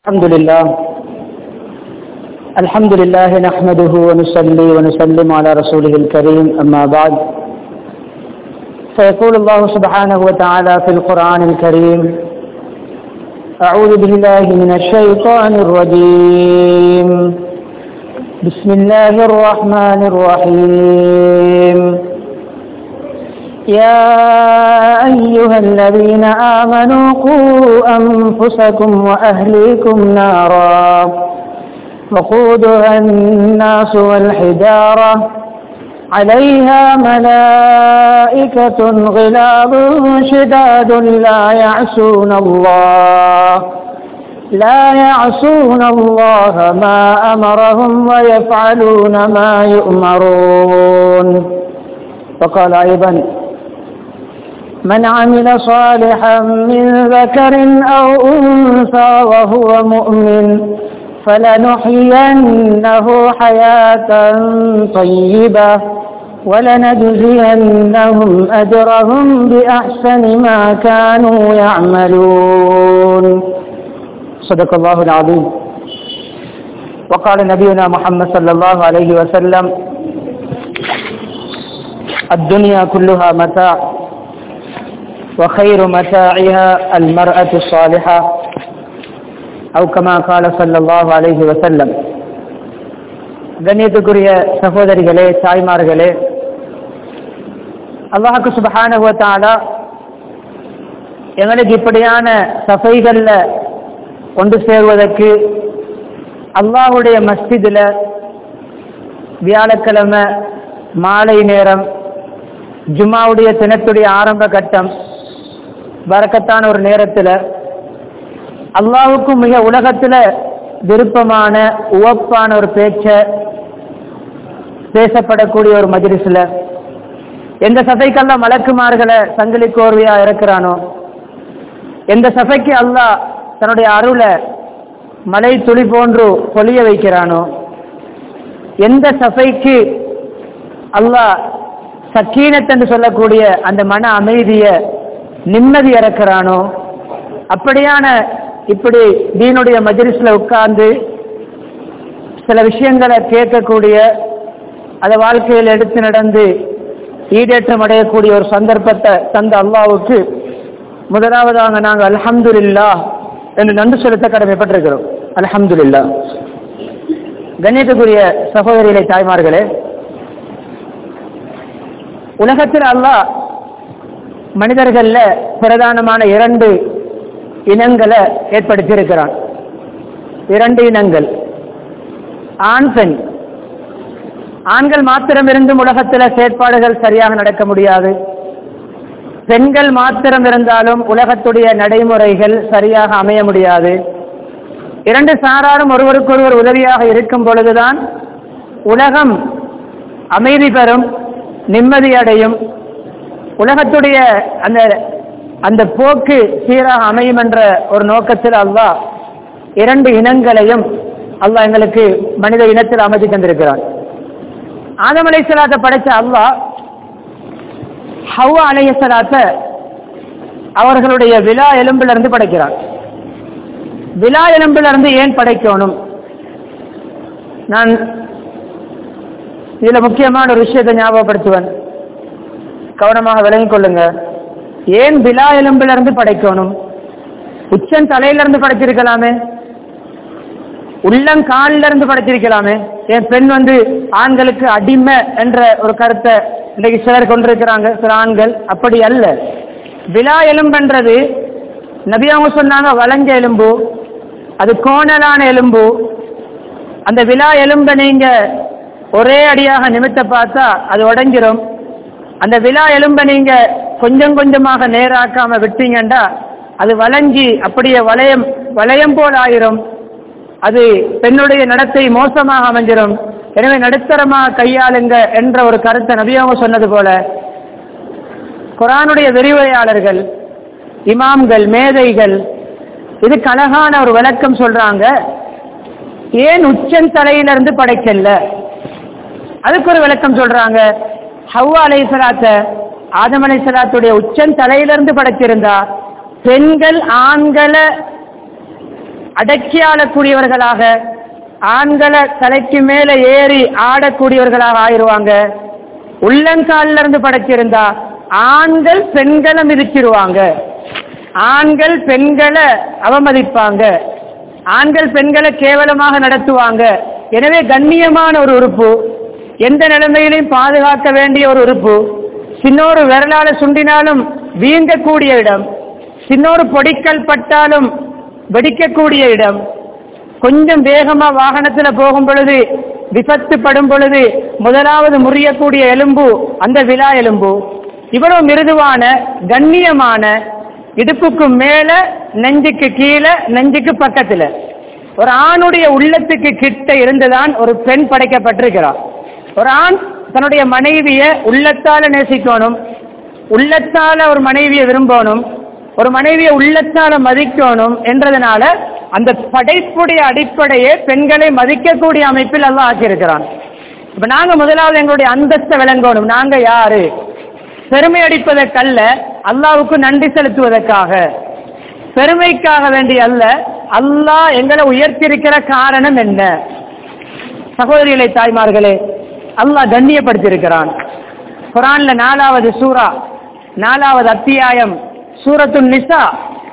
الحمد لله الحمد لله نحمده ونصلي ونسلم على رسوله الكريم أما بعد فيقول الله سبحانه وتعالى في القرآن الكريم أعوذ بالله من الشيطان الرجيم بسم الله الرحمن الرحيم يا أيها الذين آمنوا قوا أنفسكم وأهليكم نارا وقودها الناس والحجارة عليها ملائكة غلاب شداد لا يعصون الله لا يعصون الله ما أمرهم ويفعلون ما يؤمرون وقال أيضا من عمل صالحا من ذكر أو أنثى وهو مؤمن فلنحيينه حياة طيبة ولنجزينهم أجرهم بأحسن ما كانوا يعملون صدق الله العظيم وقال نبينا محمد صلى الله عليه وسلم الدنيا كلها متاع وخير متاعها المرأة الصالحة أو كما قال صلى الله عليه وسلم கண்ணியத்துக்குரிய சகோதரிகளே தாய்மார்களே அல்லாஹுக்கு சுபஹானுவத்தாலா எங்களுக்கு இப்படியான சபைகளில் கொண்டு சேர்வதற்கு அல்லாஹுடைய மஸ்ஜிதில் வியாழக்கிழமை மாலை நேரம் ஜும்மாவுடைய தினத்துடைய ஆரம்ப கட்டம் வரக்கத்தான ஒரு நேரத்தில் அல்லாவுக்கும் மிக உலகத்தில் விருப்பமான உவப்பான ஒரு பேச்ச பேசப்படக்கூடிய ஒரு மஜிலிஸில் எந்த சபைக்கெல்லாம் மலக்குமார்களை சங்கிலி கோர்வையா இருக்கிறானோ எந்த சபைக்கு அல்லாஹ் தன்னுடைய அருளை மலை துளி போன்று பொழிய வைக்கிறானோ எந்த சபைக்கு அல்லாஹ் சக்கீனத் என்று சொல்லக்கூடிய அந்த மன அமைதிய நிம்மதி இறக்கிறானோ அப்படியான இப்படி தீனுடைய மஜிலிஸ்ல உட்கார்ந்து சில விஷயங்களை கேட்கக்கூடிய அதை வாழ்க்கையில் எடுத்து நடந்து ஈடேற்றம் அடையக்கூடிய ஒரு சந்தர்ப்பத்தை தந்த அல்லாவுக்கு முதலாவதாக நாங்கள் அல்ஹம்துல்லா என்று நன்றி செலுத்த கடமைப்பட்டிருக்கிறோம் அல்ஹம்துல்லா கண்ணியத்துக்குரிய சகோதரிகளை தாய்மார்களே உலகத்தில் அல்லாஹ் மனிதர்கள்ல பிரதானமான இரண்டு இனங்களை ஏற்படுத்தியிருக்கிறான் இரண்டு இனங்கள் ஆண் பெண் ஆண்கள் மாத்திரம் இருந்தும் உலகத்தில் செயற்பாடுகள் சரியாக நடக்க முடியாது பெண்கள் மாத்திரம் இருந்தாலும் உலகத்துடைய நடைமுறைகள் சரியாக அமைய முடியாது இரண்டு சாராரும் ஒருவருக்கொருவர் உதவியாக இருக்கும் பொழுதுதான் உலகம் அமைதி பெறும் நிம்மதி அடையும் உலகத்துடைய அந்த அந்த போக்கு சீராக அமையும் என்ற ஒரு நோக்கத்தில் அல்லாஹ் இரண்டு இனங்களையும் அல்லாஹ் எங்களுக்கு மனித இனத்தில் அமைதி தந்திருக்கிறான் ஆதம் அலை சலாத்தை படைச்ச அல்லாஹ் ஹவ்வா அலைய சலாத்த அவர்களுடைய விழா எலும்பிலிருந்து படைக்கிறான் விழா எலும்பிலிருந்து ஏன் படைக்கணும் நான் இதுல முக்கியமான ஒரு விஷயத்தை ஞாபகப்படுத்துவேன் கவனமாக விளங்கிக் கொள்ளுங்க ஏன் விழா எலும்புல இருந்து படைக்கணும் உச்சன் தலையில இருந்து படைச்சிருக்கலாமே உள்ளங்காலில இருந்து படைச்சிருக்கலாமே என் பெண் வந்து ஆண்களுக்கு அடிமை என்ற ஒரு கருத்தை இன்றைக்கு சிலர் கொண்டிருக்கிறாங்க சில ஆண்கள் அப்படி அல்ல விழா எலும்புன்றது நபியாங்க சொன்னாங்க வளைஞ்ச எலும்பு அது கோணலான எலும்பு அந்த விழா எலும்பை நீங்க ஒரே அடியாக நிமித்த பார்த்தா அது உடஞ்சிரும் அந்த விழா எலும்பை நீங்க கொஞ்சம் கொஞ்சமாக நேராக்காம விட்டீங்கண்டா அது வளைஞ்சி அப்படியே வளையம் வளையம் போல் ஆயிரும் அது பெண்ணுடைய நடத்தை மோசமாக அமைஞ்சிரும் எனவே நடுத்தரமாக கையாளுங்க என்ற ஒரு கருத்தை நபியவங்க சொன்னது போல குரானுடைய விரிவுரையாளர்கள் இமாம்கள் மேதைகள் இதுக்கு அழகான ஒரு விளக்கம் சொல்றாங்க ஏன் உச்சன் தலையிலிருந்து படைக்கல அதுக்கு ஒரு விளக்கம் சொல்றாங்க ஹவ்வா அலை சலாத்த ஆதம் அலை சலாத்துடைய உச்சன் தலையிலிருந்து படைச்சிருந்தா பெண்கள் ஆண்களை அடக்கி ஆளக்கூடியவர்களாக ஆண்களை தலைக்கு மேல ஏறி ஆடக்கூடியவர்களாக ஆயிருவாங்க உள்ளங்கால்ல இருந்து படைச்சிருந்தா ஆண்கள் பெண்களை மிதிச்சிருவாங்க ஆண்கள் பெண்களை அவமதிப்பாங்க ஆண்கள் பெண்களை கேவலமாக நடத்துவாங்க எனவே கண்ணியமான ஒரு உறுப்பு எந்த நிலைமையிலையும் பாதுகாக்க வேண்டிய ஒரு உறுப்பு சின்னொரு விரலால சுண்டினாலும் வீங்கக்கூடிய இடம் சின்னொரு பொடிக்கல் பட்டாலும் வெடிக்கக்கூடிய இடம் கொஞ்சம் வேகமா வாகனத்துல போகும் பொழுது விபத்து படும் பொழுது முதலாவது முறியக்கூடிய எலும்பு அந்த விழா எலும்பு இவ்வளவு மிருதுவான கண்ணியமான இடுப்புக்கு மேல நெஞ்சுக்கு கீழே நெஞ்சுக்கு பக்கத்துல ஒரு ஆணுடைய உள்ளத்துக்கு கிட்ட இருந்துதான் ஒரு பெண் படைக்கப்பட்டிருக்கிறார் ஒரு ஆண் தன்னுடைய மனைவிய உள்ளத்தால நேசிக்கணும் உள்ளத்தால ஒரு மனைவியை விரும்பணும் ஒரு மனைவியை உள்ளத்தால மதிக்கணும் என்றதுனால அந்த படைப்புடைய அடிப்படையே பெண்களை மதிக்கக்கூடிய அமைப்பில் எல்லாம் ஆக்கியிருக்கிறான் இப்ப நாங்க முதலாவது எங்களுடைய அந்தஸ்தை விளங்கணும் நாங்க யாரு பெருமை அடிப்பதற்கல்ல அல்லாவுக்கு நன்றி செலுத்துவதற்காக பெருமைக்காக வேண்டிய அல்ல அல்லாஹ் எங்களை உயர்த்தியிருக்கிற காரணம் என்ன சகோதரிகளை தாய்மார்களே அல்லாஹ் கண்ணியப்படுத்தியிருக்கிறான் குரான்ல நாலாவது சூரா நாலாவது அத்தியாயம் சூரத்து நிசா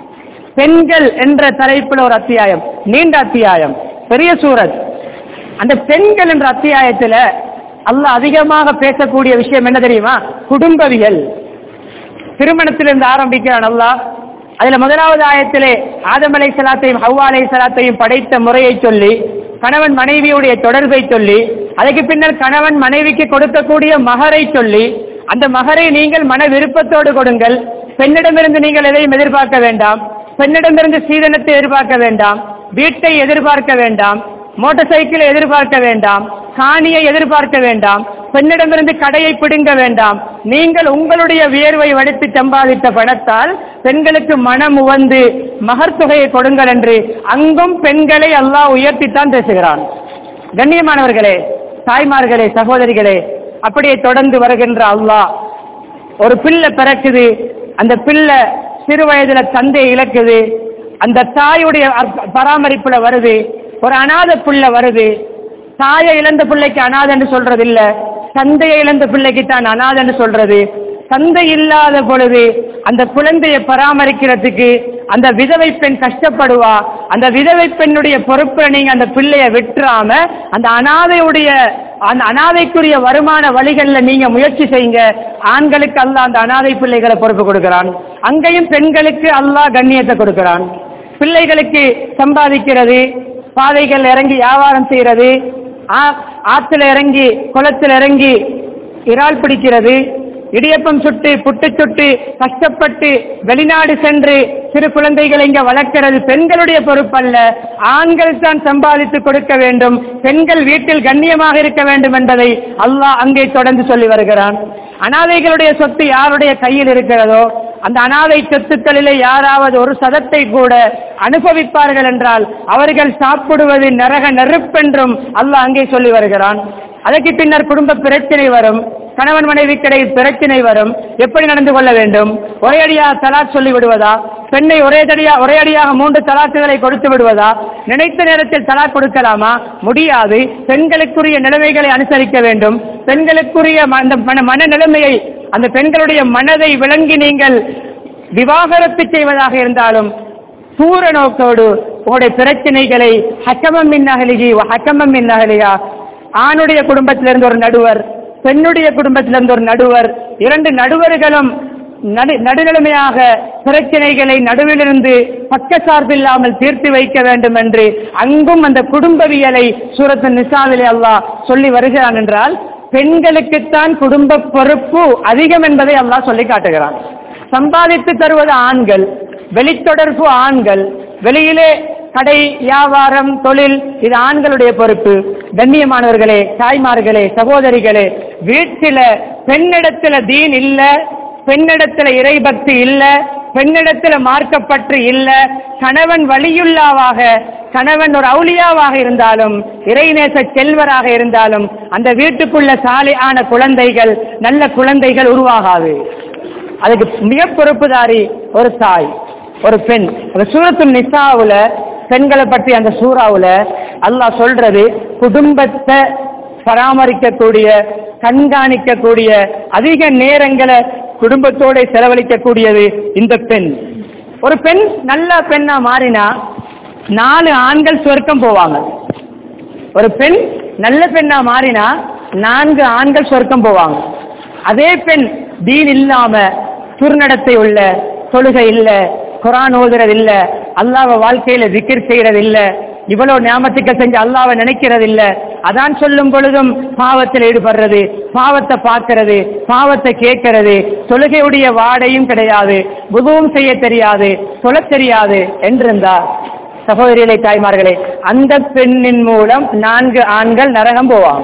பெண்கள் என்ற தலைப்பில் ஒரு அத்தியாயம் நீண்ட அத்தியாயம் பெரிய சூரத் அந்த பெண்கள் என்ற அத்தியாயத்துல அல்லாஹ் அதிகமாக பேசக்கூடிய விஷயம் என்ன தெரியுமா குடும்பவியல் திருமணத்திலிருந்து ஆரம்பிக்கிறான் அல்லாஹ் அதுல முதலாவது ஆயத்திலே ஆதம் அலை சலாத்தையும் ஹவ்வா அலை சலாத்தையும் படைத்த முறையை சொல்லி கணவன் மனைவியுடைய தொடர்பை சொல்லி அதுக்கு பின்னர் கணவன் மனைவிக்கு கொடுக்கக்கூடிய மகரை சொல்லி அந்த மகரை நீங்கள் மன விருப்பத்தோடு கொடுங்கள் பெண்ணிடமிருந்து நீங்கள் எதையும் எதிர்பார்க்க வேண்டாம் பெண்ணிடமிருந்து சீதனத்தை எதிர்பார்க்க வேண்டாம் வீட்டை எதிர்பார்க்க வேண்டாம் மோட்டார் சைக்கிளை எதிர்பார்க்க வேண்டாம் காணியை எதிர்பார்க்க வேண்டாம் பெண்ணிடமிருந்து கடையை பிடுங்க வேண்டாம் நீங்கள் உங்களுடைய வியர்வை வடித்து சம்பாதித்த பணத்தால் பெண்களுக்கு மனம் உவந்து மகர் தொகையை கொடுங்கள் என்று அங்கும் பெண்களை அல்லாஹ் உயர்த்தித்தான் பேசுகிறான் கண்ணியமானவர்களே தாய்மார்களே சகோதரிகளே அப்படியே தொடர்ந்து வருகின்ற அல்லாஹ் ஒரு பிள்ளை பிறக்குது அந்த பிள்ளை சிறு வயதுல தந்தையை இழக்குது அந்த தாயுடைய அற்ப- பராமரிப்புல வருது ஒரு அநாத பிள்ளை வருது தாயை இழந்த பிள்ளைக்கு அநாதன்னு சொல்றது இல்ல தந்தையை இழந்த பிள்ளைக்கு தான் அநாதன்னு சொல்றது தந்தை இல்லாத பொழுது அந்த குழந்தையை பராமரிக்கிறதுக்கு அந்த விதவை பெண் கஷ்டப்படுவா அந்த விதவை பெண்ணுடைய பொறுப்பை நீங்க அந்த பிள்ளைய விட்டுறாம அந்த அனாதையுடைய அந்த அனாதைக்குரிய வருமான வழிகள்ல நீங்க முயற்சி செய்யுங்க ஆண்களுக்கு அல்லாஹ் அந்த அனாதை பிள்ளைகளை பொறுப்பு கொடுக்கிறான் அங்கேயும் பெண்களுக்கு அல்லாஹ் கண்ணியத்தை கொடுக்கிறான் பிள்ளைகளுக்கு சம்பாதிக்கிறது பாதைகள் இறங்கி வியாபாரம் செய்யறது ஆ- ஆத்துல இறங்கி குளத்துல இறங்கி இறால் பிடிக்கிறது இடியப்பம் சுட்டு புட்டு சுட்டு கஷ்டப்பட்டு வெளிநாடு சென்று சிறு குழந்தைகளை இங்க வளர்க்கிறது பெண்களுடைய பொறுப்பல்ல ஆண்கள் தான் சம்பாதித்து கொடுக்க வேண்டும் பெண்கள் வீட்டில் கண்ணியமாக இருக்க வேண்டும் என்பதை அல்லாஹ் அங்கே தொடர்ந்து சொல்லி வருகிறான் அனாதைகளுடைய சொத்து யாருடைய கையில் இருக்கிறதோ அந்த அனாதை சொத்துக்களிலே யாராவது ஒரு சதத்தை கூட அனுபவிப்பார்கள் என்றால் அவர்கள் சாப்பிடுவது நரக நெருப்பென்றும் அல்லாஹ் அங்கே சொல்லி வருகிறான் அதற்கு பின்னர் குடும்ப பிரச்சனை வரும் கணவன் மனைவி கிடையில் பிரச்சனை வரும் எப்படி நடந்து கொள்ள வேண்டும் ஒரே அடியாக தலாக் சொல்லி விடுவதா பெண்ணை ஒரே அடியா ஒரே அடியாக மூன்று தலாக்குகளை கொடுத்து விடுவதா நினைத்த நேரத்தில் தலாக் கொடுக்கலாமா முடியாது பெண்களுக்குரிய நிலைமைகளை அனுசரிக்க வேண்டும் பெண்களுக்குரிய ம- அந்த மன மன நிலைமையை அந்த பெண்களுடைய மனதை விளங்கி நீங்கள் விவாகரத்து செய்வதாக இருந்தாலும் தூர நோக்கோடு உங்களுடைய பிரச்சனைகளை ஹக்கமம் மின்னகலிகி ஹக்கமம் மின்னகலியா ஆணுடைய குடும்பத்திலிருந்து ஒரு நடுவர் பெண்ணுடைய குடும்பத்திலிருந்து ஒரு நடுவர் இரண்டு நடுவர்களும் நடு நடுநிலைமையாக பிரச்சனைகளை நடுவிலிருந்து பக்கசார்பில்லாமல் தீர்த்து வைக்க வேண்டும் என்று அங்கும் அந்த குடும்பவியலை சூரத்து நிசாவிலே அல்லாஹ் சொல்லி வருகிறான் என்றால் பெண்களுக்குத்தான் குடும்ப பொறுப்பு அதிகம் என்பதை அல்லாஹ் சொல்லி காட்டுகிறான் சம்பாதித்து தருவது ஆண்கள் வெளித்தொடர்பு ஆண்கள் வெளியிலே கடை வியாபாரம் தொழில் இது ஆண்களுடைய பொறுப்பு கண்ணியமானவர்களே தாய்மார்களே சகோதரிகளே வீட்டில பெண்ணிடத்துல தீன் இல்ல பெண்ணிடத்துல இறைபக்தி இல்ல பெண்ணிடத்துல மார்க்கப்பற்று இல்ல கணவன் வலியுள்ளாவாக கணவன் ஒரு அவுலியாவாக இருந்தாலும் இறைநேச செல்வராக இருந்தாலும் அந்த வீட்டுக்குள்ள சாலையான குழந்தைகள் நல்ல குழந்தைகள் உருவாகாது அதுக்கு மிக பொறுப்புதாரி ஒரு தாய் ஒரு பெண் அந்த சூரத்து நிசாவுல பெண்களை பற்றி அந்த சூறாவுல அல்லாஹ் சொல்றது குடும்பத்தை பராமரிக்கக்கூடிய கண்காணிக்கக்கூடிய அதிக நேரங்களை குடும்பத்தோட செலவழிக்கக்கூடியது இந்த பெண் ஒரு பெண் நல்ல பெண்ணா மாறினா நாலு ஆண்கள் சொர்க்கம் போவாங்க ஒரு பெண் நல்ல பெண்ணா மாறினா நான்கு ஆண்கள் சொர்க்கம் போவாங்க அதே பெண் தீன் இல்லாம துர்நடத்தை உள்ள தொழுகை இல்ல குரான் ஓதுறது இல்ல அல்லாஹ்வை வாழ்க்கையில விக்கிர் செய்யறது இல்ல இவ்வளவு ஞாபகத்துக்கள் செஞ்சு அல்லாவை நினைக்கிறது இல்ல அதான் சொல்லும் பொழுதும் பாவத்தில் ஈடுபடுறது பாவத்தை பார்க்கிறது பாவத்தை கேட்கிறது தொழுகையுடைய வாடையும் கிடையாது புதுவும் செய்ய தெரியாது சொல்லத் தெரியாது என்றிருந்தா சகோதரிகளை தாய்மார்களே அந்த பெண்ணின் மூலம் நான்கு ஆண்கள் நரகம் போவாங்க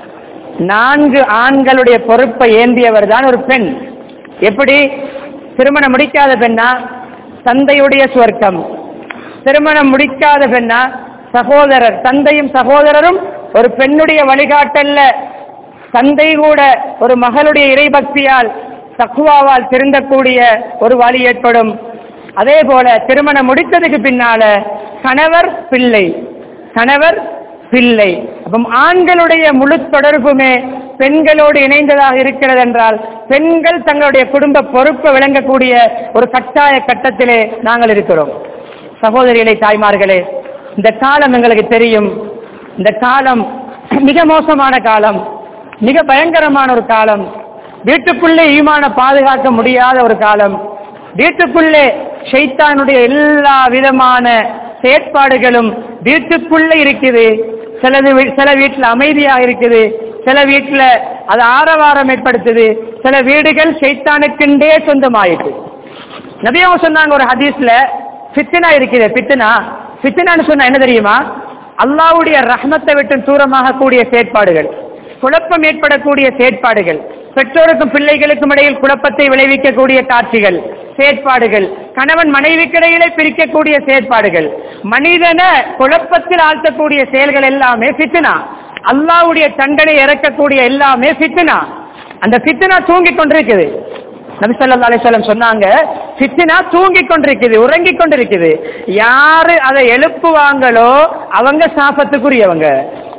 நான்கு ஆண்களுடைய பொறுப்பை ஏந்தியவர் தான் ஒரு பெண் எப்படி திருமணம் முடிக்காத பெண்ணா தந்தையுடைய சுவர்க்கம் திருமணம் முடிக்காத பெண்ணா சகோதரர் தந்தையும் சகோதரரும் ஒரு பெண்ணுடைய வழிகாட்டல்ல தந்தை கூட ஒரு மகளுடைய இறைபக்தியால் தக்குவாவால் திருந்தக்கூடிய ஒரு வழி ஏற்படும் அதே போல திருமணம் முடித்ததுக்கு பின்னால கணவர் பிள்ளை கணவர் பிள்ளை அப்ப ஆண்களுடைய முழு தொடர்புமே பெண்களோடு இணைந்ததாக இருக்கிறது என்றால் பெண்கள் தங்களுடைய குடும்ப பொறுப்பை விளங்கக்கூடிய ஒரு கட்டாய கட்டத்திலே நாங்கள் இருக்கிறோம் சகோதரிகளை தாய்மார்களே இந்த காலம் எங்களுக்கு தெரியும் இந்த காலம் மிக மோசமான காலம் மிக பயங்கரமான ஒரு காலம் வீட்டுக்குள்ளே ஈமான பாதுகாக்க முடியாத ஒரு காலம் வீட்டுக்குள்ளே ஷைத்தானுடைய எல்லா விதமான செயற்பாடுகளும் வீட்டுக்குள்ளே இருக்குது சிலது வீ- சில வீட்டில் அமைதியாக இருக்குது சில வீட்டில் அது ஆரவாரம் ஏற்படுத்துது சில வீடுகள் ஷைத்தானுக்குண்டே சொந்தமாயிட்டு நபியவங்க சொன்னாங்க ஒரு ஹதீஸ்ல ஃபித்னா இருக்குது ஃபித்னா ஃபித்னான்னு சொன்னா என்ன தெரியுமா அல்லாஹ்வுடைய ரஹ்மத்தை விட்டு தூரமாக கூடிய செயற்பாடுகள் குழப்பம் ஏற்படக்கூடிய செயற்பாடுகள் பெற்றோருக்கும் பிள்ளைகளுக்கும் இடையில் குழப்பத்தை விளைவிக்கக்கூடிய காட்சிகள் செயற்பாடுகள் கணவன் மனைவிக்கிடையிலே பிரிக்கக்கூடிய செயற்பாடுகள் மனிதனை குழப்பத்தில் ஆழ்த்தக்கூடிய செயல்கள் எல்லாமே ஃபித்னா அல்லாஹ்வுடைய தண்டனை இறக்கக்கூடிய எல்லாமே ஃபித்னா அந்த ஃபித்னா தூங்கிக் கொண்டிருக்குது நபி ஸல்லல்லாஹு அலைஹி வஸல்லம் சொன்னாங்க ஃபித்னா தூங்கிக் கொண்டிருக்குது உறங்கிக் கொண்டிருக்குது யாரு அதை எழுப்புவாங்களோ அவங்க சாபத்துக்குரியவங்க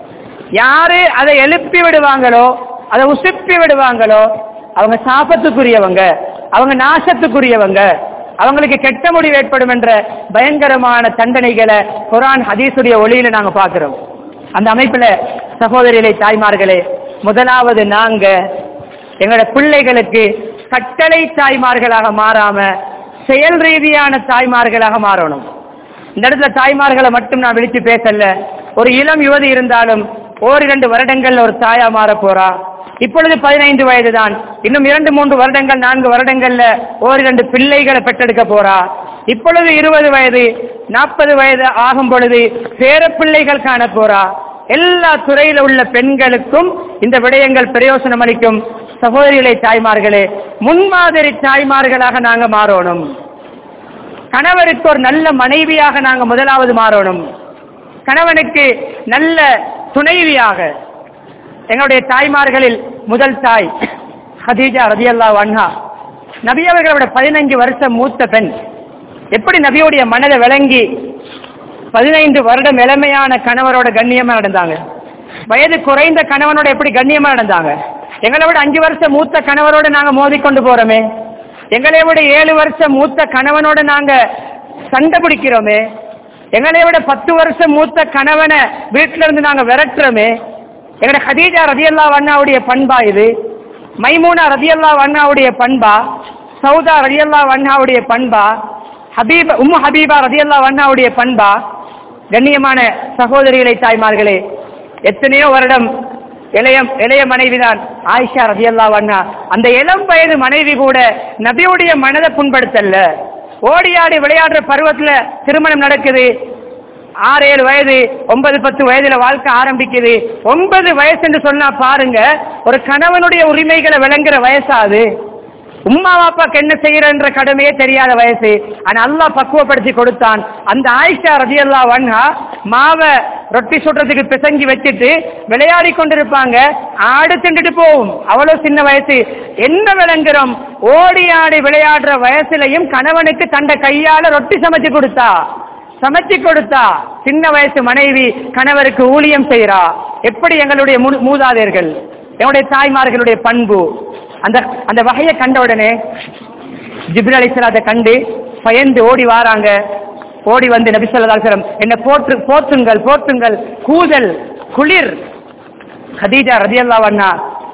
யாரு அதை எழுப்பி விடுவாங்களோ அதை உசுப்பி விடுவாங்களோ அவங்க சாபத்துக்குரியவங்க அவங்க நாசத்துக்குரியவங்க அவங்களுக்கு கெட்ட முடிவு ஏற்படும் என்ற பயங்கரமான தண்டனைகளை குரான் ஹதீஸுடைய ஒளியில நாங்க பார்க்கிறோம் அந்த அமைப்புல சகோதரிகளை தாய்மார்களே முதலாவது நாங்க எங்களோட பிள்ளைகளுக்கு கட்டளை தாய்மார்களாக மாறாம செயல் ரீதியான தாய்மார்களாக மாறணும் இந்த இடத்துல தாய்மார்களை மட்டும் நான் விழிச்சு பேசல ஒரு இளம் யுவதி இருந்தாலும் ஓரிரண்டு வருடங்கள்ல ஒரு தாயா மாற போறா இப்பொழுது பதினைந்து வயது தான் இன்னும் இரண்டு மூன்று வருடங்கள் நான்கு வருடங்கள்ல ஓரிரண்டு பிள்ளைகளை பெற்றெடுக்க போறா இப்பொழுது இருபது வயது நாற்பது வயது ஆகும் பொழுது பேர பிள்ளைகள் காண போறா எல்லா துறையில உள்ள பெண்களுக்கும் இந்த விடயங்கள் பிரயோசனம் அளிக்கும் சகோதரிகளை தாய்மார்களே முன்மாதிரி தாய்மார்களாக நாங்க மாறணும் கணவருக்கு ஒரு நல்ல மனைவியாக நாங்க முதலாவது மாறணும் கணவனுக்கு நல்ல துணைவியாக எங்களுடைய தாய்மார்களில் முதல் தாய் ஹதீஜா ரதியல்லா வன்ஹா நபி அவர்களோட பதினைஞ்சு வருஷம் மூத்த பெண் எப்படி நபியுடைய மனதை விளங்கி பதினைந்து வருடம் இளமையான கணவரோட கண்ணியமா நடந்தாங்க வயது குறைந்த கணவனோட எப்படி கண்ணியமா நடந்தாங்க எங்களை விட அஞ்சு வருஷம் மூத்த கணவரோட நாங்க மோதிக்கொண்டு போறோமே எங்களை விட ஏழு வருஷம் மூத்த கணவனோட நாங்க சண்டை பிடிக்கிறோமே எங்களை விட பத்து வருஷம் மூத்த கணவனை வீட்டில இருந்து நாங்க விரட்டுறோமே எங்கட ஹதீஜா ரதியல்லா அண்ணாவுடைய பண்பா இது மைமூனா ரதியல்லா அண்ணாவுடைய பண்பா சௌதா ரதியல்லா அண்ணாவுடைய பண்பா ஹபீப உம்மு ஹபீபா ரதியல்லா அண்ணாவுடைய பண்பா கண்ணியமான சகோதரிகளை தாய்மார்களே எத்தனையோ வருடம் இளைய இளைய மனைவிதான் ஆயிஷா ரதியல்லா அண்ணா அந்த இளம் வயது மனைவி கூட நபியுடைய மனதை புண்படுத்தல்ல ஓடி ஆடி விளையாடுற பருவத்துல திருமணம் நடக்குது ஆறு ஏழு வயது ஒன்பது பத்து வயதுல வாழ்க்கை ஆரம்பிக்குது ஒன்பது வயசு என்று சொன்னா பாருங்க ஒரு கணவனுடைய உரிமைகளை விளங்குற வயசாது உம்மா பாப்பாக்கு என்ன செய்யறன்ற கடமையே தெரியாத வயசு ஆனா அல்லாஹ் பக்குவப்படுத்தி கொடுத்தான் அந்த ஆயிஷா ரதியல்லா வன்ஹா மாவை ரொட்டி சுடுறதுக்கு பிசைஞ்சு வச்சுட்டு விளையாடி கொண்டிருப்பாங்க ஆடு திண்டுட்டு போகும் அவ்வளவு சின்ன வயசு என்ன விளங்குறோம் ஓடி ஆடி விளையாடுற வயசுலயும் கணவனுக்கு தண்ட கையால ரொட்டி சமைச்சு கொடுத்தா சமைச்சு கொடுத்தா சின்ன வயசு மனைவி கணவருக்கு ஊழியம் செய்யறா எப்படி எங்களுடைய மூ- மூதாதையர்கள் எங்களுடைய தாய்மார்களுடைய பண்பு அந்த அந்த வகையை கண்ட உடனே ஜிப்ரல் அலிஸ்லாத்தை கண்டு பயந்து ஓடி வாராங்க ஓடி வந்து நபி ஸல்லல்லாஹு அலைஹி வஸல்லம் என்ன போற்று போற்றுங்கள் போற்றுங்கள் கூதல் குளிர் ஹதீஜா ரதியல்லாஹு அன்ஹா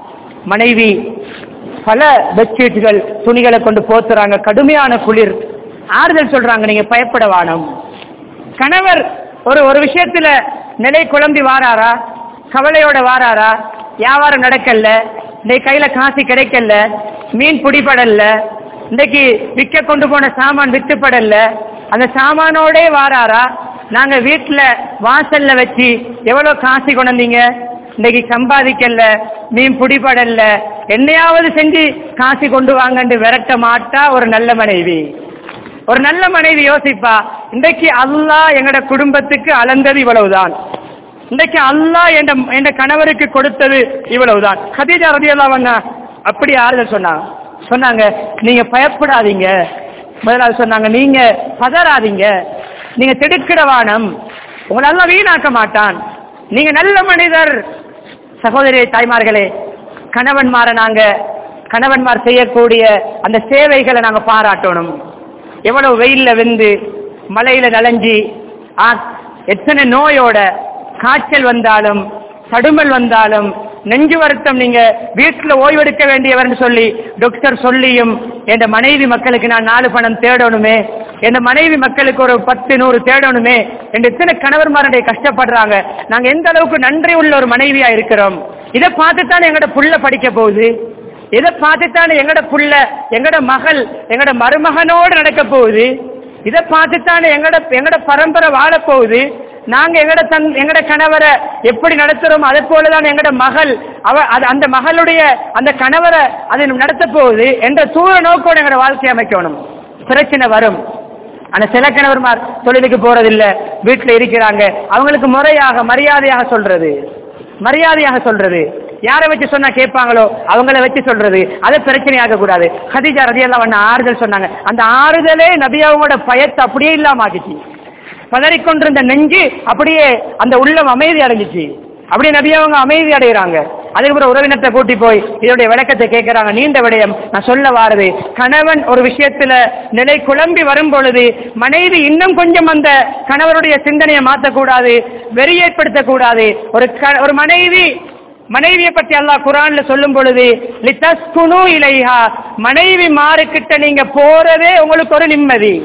மனைவி பல பெட்ஷீட்டுகள் துணிகளை கொண்டு போத்துறாங்க கடுமையான குளிர் ஆறுதல் சொல்றாங்க நீங்க பயப்பட வானம் கணவர் ஒரு ஒரு விஷயத்துல நிலை குழம்பி வாராரா கவலையோட வாராரா வியாபாரம் நடக்கல இன்னைக்கு கையில காசு கிடைக்கல மீன் பிடிபடல இன்னைக்கு விற்க கொண்டு போன சாமான் வித்துப்படல அந்த சாமானோடே வாராரா நாங்க வீட்டுல வாசல்ல வச்சு எவ்வளவு காசு கொண்டீங்க இன்னைக்கு சம்பாதிக்கல மீன் பிடிபடல என்னையாவது செஞ்சு காசு கொண்டு வாங்கன்னு விரட்ட மாட்டா ஒரு நல்ல மனைவி ஒரு நல்ல மனைவி யோசிப்பா இன்றைக்கு அல்லாஹ் எங்கட குடும்பத்துக்கு அளந்தது இவ்வளவுதான் இன்றைக்கு அல்லாஹ் என்ற என்ற கணவருக்கு கொடுத்தது இவ்வளவுதான் கதீஜா ரதியல்லாஹு அன்ஹா அப்படி ஆறுதல் சொன்னாங்க சொன்னாங்க நீங்க பயப்படாதீங்க முதலாவது சொன்னாங்க நீங்க பதறாதீங்க நீங்க திடுக்கிடவானம் உங்களை எல்லாம் வீணாக்க மாட்டான் நீங்க நல்ல மனிதர் சகோதரி தாய்மார்களே கணவன்மாரை நாங்க கணவன்மார் செய்யக்கூடிய அந்த சேவைகளை நாங்க பாராட்டணும் எவ்வளவு வெயில்ல வெந்து மழையில நனைஞ்சி ஆ, எத்தனை நோயோட காய்ச்சல் வந்தாலும் தடுமல் வந்தாலும் நெஞ்சு வருத்தம் நீங்க வீட்டுல ஓய்வெடுக்க வேண்டியவர்னு சொல்லி டாக்டர் சொல்லியும் என் மனைவி மக்களுக்கு நான் நாலு பணம் தேடணுமே என் மனைவி மக்களுக்கு ஒரு பத்து நூறு தேடணுமே என்று எத்தனை கணவர்மாருடைய கஷ்டப்படுறாங்க நாங்க எந்த அளவுக்கு நன்றி உள்ள ஒரு மனைவியா இருக்கிறோம் இதை பார்த்துத்தானே எங்கட புள்ள படிக்க போகுது இதை பார்த்துத்தானே எங்கட புள்ள எங்கட மகள் எங்கட மருமகனோடு நடக்க போகுது இதை பார்த்துத்தானே எங்கட எங்கட பரம்பரை வாழ போகுது நாங்க எங்கட தன் எங்கட கணவரை எப்படி நடத்துறோம் அதே போலதான் எங்கட மகள் அவ அது அந்த மகளுடைய அந்த கணவரை அதை நடத்த போகுது என்ற தூர நோக்கோடு எங்கட வாழ்க்கை அமைக்கணும் பிரச்சனை வரும் ஆனா சில கணவர்மார் தொழிலுக்கு போறதில்ல வீட்டுல இருக்கிறாங்க அவங்களுக்கு முறையாக மரியாதையாக சொல்றது மரியாதையாக சொல்றது யாரை வச்சு சொன்னா கேட்பாங்களோ அவங்கள வச்சு சொல்றது அதை பிரச்சனையாக கூடாது ஹதீஜா ரதியெல்லாம் வண்ண ஆறுதல் சொன்னாங்க அந்த ஆறுதலே நபி அவங்களோட பயத்தை அப்படியே இல்லாம ஆக்கிச்சு பதறிக்கொண்டிருந்த நெஞ்சு அப்படியே அந்த உள்ளம் அமைதி அடைஞ்சிச்சு அப்படியே நபி அவங்க அமைதி அடைகிறாங்க அதுக்கப்புறம் உறவினத்தை கூட்டி போய் இதோடைய விளக்கத்தை கேட்கிறாங்க நீண்ட விடயம் நான் சொல்ல வாரது கணவன் ஒரு விஷயத்துல நிலை குழம்பி வரும் பொழுது மனைவி இன்னும் கொஞ்சம் அந்த கணவருடைய சிந்தனையை மாற்றக்கூடாது வெறியேற்படுத்தக்கூடாது ஒரு க- ஒரு மனைவி மனைவியை பற்றி அல்லாஹ் குரான்ல சொல்லும் பொழுது லித்தஸ்குனு இலைஹா மனைவி மாறுகிட்ட நீங்க போறதே உங்களுக்கு ஒரு நிம்மதி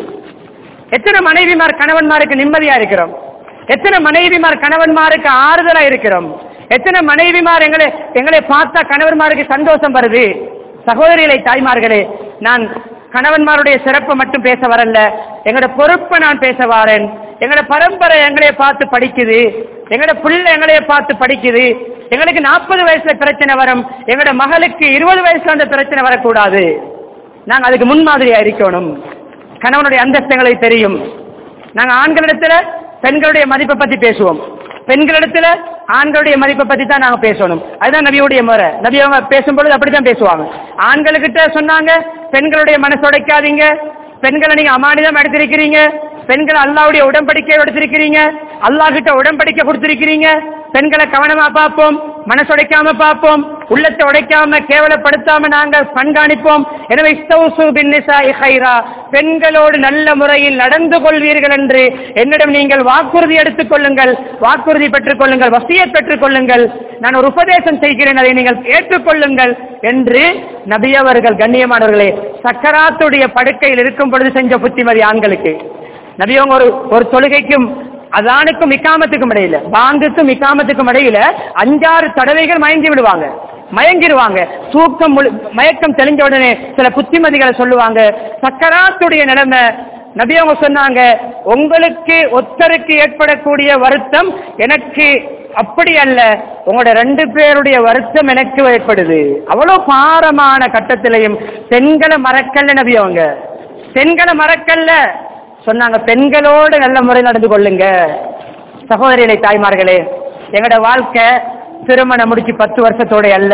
எத்தனை மனைவிமார் கணவன்மாருக்கு நிம்மதியா இருக்கிறோம் எத்தனை மனைவிமார் கணவன்மாருக்கு ஆறுதலா இருக்கிறோம் எத்தனை மனைவிமார் எங்களை எங்களை பார்த்தா கணவன்மாருக்கு சந்தோஷம் வருது சகோதரிகளை தாய்மார்களே நான் கணவன்மாருடைய சிறப்பை மட்டும் பேச வரல எங்களோட பொறுப்பை நான் பேச வாரேன் எங்களோட பரம்பரை எங்களைய பார்த்து படிக்குது எங்களோட பிள்ளை எங்களைய பார்த்து படிக்குது எங்களுக்கு நாற்பது வயசுல பிரச்சனை வரும் எங்களோட மகளுக்கு இருபது வயசுல அந்த பிரச்சனை வரக்கூடாது நாங்க அதுக்கு முன்மாதிரியா இருக்கணும் கணவனுடைய அந்தஸ்து எங்களுக்கு தெரியும் நாங்க ஆண்களிடத்துல பெண்களுடைய மதிப்பை பத்தி பேசுவோம் பெண்களிடத்துல ஆண்களுடைய மதிப்பை பத்தி தான் நாங்க பேசணும் அதுதான் நபியுடைய முறை நபி அவங்க பேசும்பொழுது அப்படித்தான் பேசுவாங்க ஆண்களுக்கிட்ட சொன்னாங்க பெண்களுடைய மனசு உடைக்காதீங்க பெண்களை நீங்க அமானிதம் எடுத்திருக்கிறீங்க பெண்களை அல்லாவுடைய உடன்படிக்கை எடுத்திருக்கிறீங்க அல்லாஹ் கிட்ட உடன்படிக்கை கொடுத்திருக்கிறீங்க பெண்களை கவனமா பார்ப்போம் மனசுடைக்காம பார்ப்போம் உள்ளத்தை உடைக்காம கேவலப்படுத்தாம நாங்கள் கண்காணிப்போம் எனவே இஸ்தௌசு பின்னிசாஇ ஹைரா பெண்களோடு நல்ல முறையில் நடந்து கொள்வீர்கள் என்று என்னிடம் நீங்கள் வாக்குறுதி எடுத்துக் கொள்ளுங்கள் வாக்குறுதி பெற்றுக் கொள்ளுங்கள் வசியை பெற்றுக் கொள்ளுங்கள் நான் ஒரு உபதேசம் செய்கிறேன் அதை நீங்கள் ஏற்றுக்கொள்ளுங்கள் என்று நபி அவர்கள் கண்ணியமானவர்களே சக்கராத்துடைய படுக்கையில் இருக்கும் பொழுது செஞ்ச புத்திமதி ஆண்களுக்கு நபி அவங்க ஒரு ஒரு தொழுகைக்கும் அதானுக்கும் இக்காமத்துக்கும் இடையில பாங்குக்கும் இக்காமத்துக்கும் இடையில அஞ்சாறு தடவைகள் மயங்கி விடுவாங்க மயங்கிடுவாங்க தூக்கம் முழு- மயக்கம் தெளிஞ்ச உடனே சில புத்திமதிகளை சொல்லுவாங்க சக்கராத்துடைய நிலைமை நபி அவங்க சொன்னாங்க உங்களுக்கு ஒத்தருக்கு ஏற்படக்கூடிய வருத்தம் எனக்கு அப்படி அல்ல உங்களோட ரெண்டு பேருடைய வருத்தம் எனக்கு ஏற்படுது அவ்வளவு பாரமான கட்டத்திலையும் பெண்களை மறக்கல்ல நபி அவங்க பெண்களை மறக்கல்ல சொன்னாங்க பெண்களோடு நல்ல முறையில் நடந்து கொள்ளுங்க சகோதரிகளை தாய்மார்களே எங்கட வாழ்க்கை திருமணம் முடிச்சு பத்து வருஷத்தோட அல்ல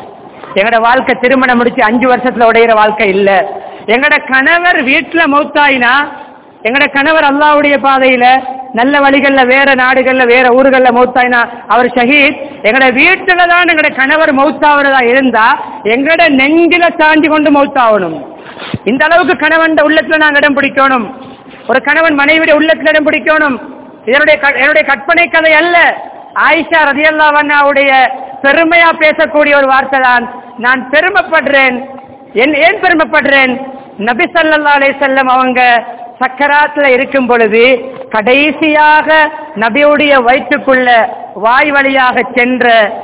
எங்கட வாழ்க்கை திருமணம் முடிச்சு அஞ்சு வருஷத்துல உடையிற வாழ்க்கை இல்ல எங்கட கணவர் வீட்டுல மௌத்தாயினா எங்கட கணவர் அல்லாவுடைய பாதையில நல்ல வழிகள்ல வேற நாடுகள்ல வேற ஊர்கள்ல மௌத்தாயினா அவர் ஷஹீத் எங்கட வீட்டுல தான் எங்கட கணவர் மௌத்தாவதா இருந்தா எங்கட நெஞ்சில சாஞ்சி கொண்டு மௌத்தாகணும் இந்த அளவுக்கு கணவன் உள்ளத்துல நாங்க இடம் பிடிக்கணும் ஒரு கணவன் மனைவியுடைய உள்ளத்துல இடம் பிடிக்கணும் இதனுடைய க- என்னுடைய கற்பனை கதை அல்ல ஆயிஷா ரதியல்லாவுடைய பெருமையா பேசக்கூடிய ஒரு வார்த்தை தான் நான் பெருமைப்படுறேன் என் ஏன் பெருமைப்படுறேன் நபி ஸல்லல்லாஹு அலைஹி வஸல்லம் அவங்க சக்கராத்துல இருக்கும் பொழுது கடைசியாக நபியுடைய வயிற்றுக்குள்ள வாய் வழியாக சென்ற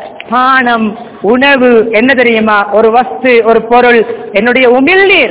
பானம் உணவு என்ன தெரியுமா ஒரு வஸ்து ஒரு பொருள் என்னுடைய உமிழ்நீர்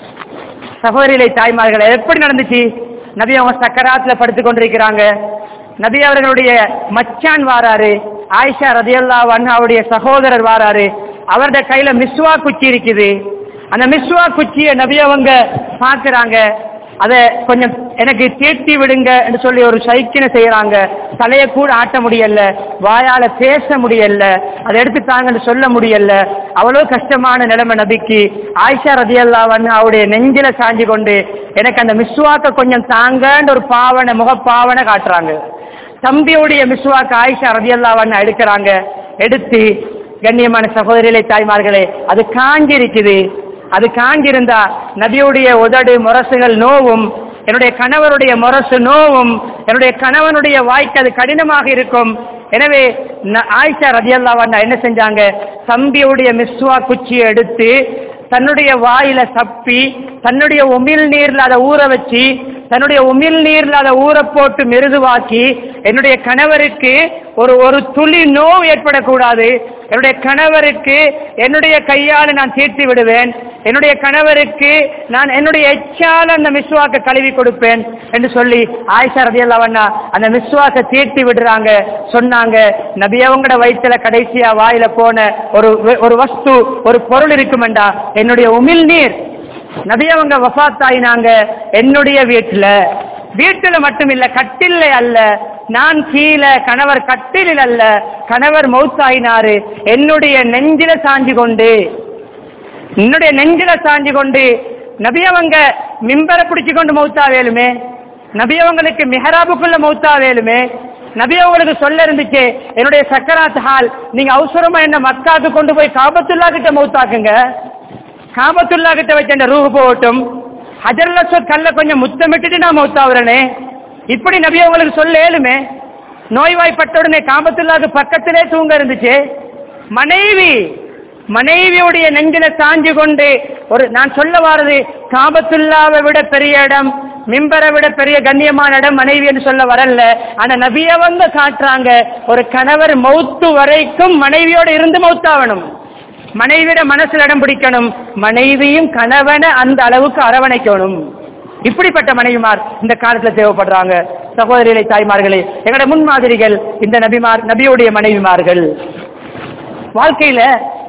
சகோதரிகளை தாய்மார்கள் எப்படி நடந்துச்சு நபி அவங்க சக்கராத்துல படுத்துக் கொண்டிருக்கிறாங்க நபி அவர்களுடைய மச்சான் வாராரு ஆயிஷா ரதியல்லா அண்ணாவுடைய சகோதரர் வாராரு அவருடைய கையில மிஸ்வா குச்சி இருக்குது அந்த மிஸ்வா குச்சியை நபி அவங்க பாக்குறாங்க அதை கொஞ்சம் எனக்கு தீர்த்தி விடுங்க என்று சொல்லி ஒரு சைக்கினை செய்யறாங்க தலையை கூட ஆட்ட முடியல வாயால பேச முடியல அதை எடுத்து தாங்கன்னு சொல்ல முடியல அவ்வளவு கஷ்டமான நிலைமை நபிக்கு ஆயிஷா ரதியல்லாவன் அவருடைய நெஞ்சில சாஞ்சி கொண்டு எனக்கு அந்த மிஸ்வாக்க கொஞ்சம் தாங்கன்னு ஒரு பாவனை முகப்பாவனை காட்டுறாங்க தம்பியுடைய மிஸ்வாக்க ஆயிஷா ரதியல்லாவன் எடுக்கிறாங்க எடுத்து கண்ணியமான சகோதரிகளை தாய்மார்களே அது காஞ்சி இருக்குது அது காஞ்சிருந்தா நபியுடைய உதடு முரசுகள் நோவும் என்னுடைய கணவருடைய முரசு நோவும் என்னுடைய கணவனுடைய வாய்க்கு அது கடினமாக இருக்கும் எனவே ந- ஆயிஷா ரதியல்லாவண்ணா என்ன செஞ்சாங்க தம்பியுடைய மிஸ்வா குச்சியை எடுத்து தன்னுடைய வாயில சப்பி தன்னுடைய உமிழ் நீர்ல அதை ஊற வச்சு தன்னுடைய உமிழ் நீர்ல அதை ஊற போட்டு மிருதுவாக்கி என்னுடைய கணவருக்கு ஒரு ஒரு துளி நோவு ஏற்படக்கூடாது என்னுடைய கணவருக்கு என்னுடைய கையால் நான் தீர்த்தி விடுவேன் என்னுடைய கணவருக்கு நான் என்னுடைய எச்சால அந்த மிஸ்வாக்க கழுவி கொடுப்பேன் என்று சொல்லி ஆயிஷா ரதியல்லாவண்ணா அந்த மிஸ்வாக்க தீர்த்தி விடுறாங்க சொன்னாங்க நபியவங்கட வயிற்றுல கடைசியா வாயில போன ஒரு ஒரு வஸ்து ஒரு பொருள் இருக்குமெண்டா என்னுடைய உமிழ் நீர் நபியவங்க வஃபாத்தாயினாங்க என்னுடைய வீட்டுல வீட்டுல மட்டும் இல்ல கட்டில்ல அல்ல நான் கீழே கணவர் கட்டிலில் அல்ல கணவர் மௌத்தாயினாரு என்னுடைய நெஞ்சில சாஞ்சி கொண்டு என்னுடைய நெஞ்சில சாஞ்சி கொண்டு நபியவங்க மிம்பரை பிடிச்சு கொண்டு மௌத்தா வேலுமே நபியவங்களுக்கு மிஹராபுக்குள்ள மௌத்தா வேலுமே நபியவங்களுக்கு சொல்ல இருந்துச்சு என்னுடைய சக்கராத் ஹால் நீங்க அவசரமா என்ன மக்காக்கு கொண்டு போய் காபத்துல்லா கிட்ட மௌத்தாக்குங்க காபத்துல்லா கிட்ட வச்ச அந்த ரூஹு போகட்டும் ஹஜர்ல கல்ல கொஞ்சம் முத்தமிட்டுட்டு நான் மௌத்தாவுறனே இப்படி நபி அவங்களுக்கு சொல்ல ஏழுமே நோய்வாய்ப்பட்ட உடனே காபத்துல்லாக்கு பக்கத்திலே தூங்க இருந்துச்சு மனைவி மனைவியுடைய நெஞ்சில சாஞ்சு கொண்டு ஒரு நான் சொல்ல வாரது காபத்துல்லாவை விட பெரிய இடம் மிம்பரை விட பெரிய கண்ணியமான இடம் மனைவி என்று சொல்ல வரல ஆனா நபியவங்க காட்டுறாங்க ஒரு கணவர் மௌத்து வரைக்கும் மனைவியோட இருந்து மௌத்தாவணும் மனைவியோட மனசுல இடம் பிடிக்கணும் மனைவியும் கணவனை அந்த அளவுக்கு அரவணைக்கணும் இப்படிப்பட்ட மனைவிமார் இந்த காலத்துல தேவைப்படுறாங்க சகோதரிகளை தாய்மார்களே எங்களோட முன்மாதிரிகள் இந்த நபிமார் நபியுடைய மனைவிமார்கள் வாழ்க்கையில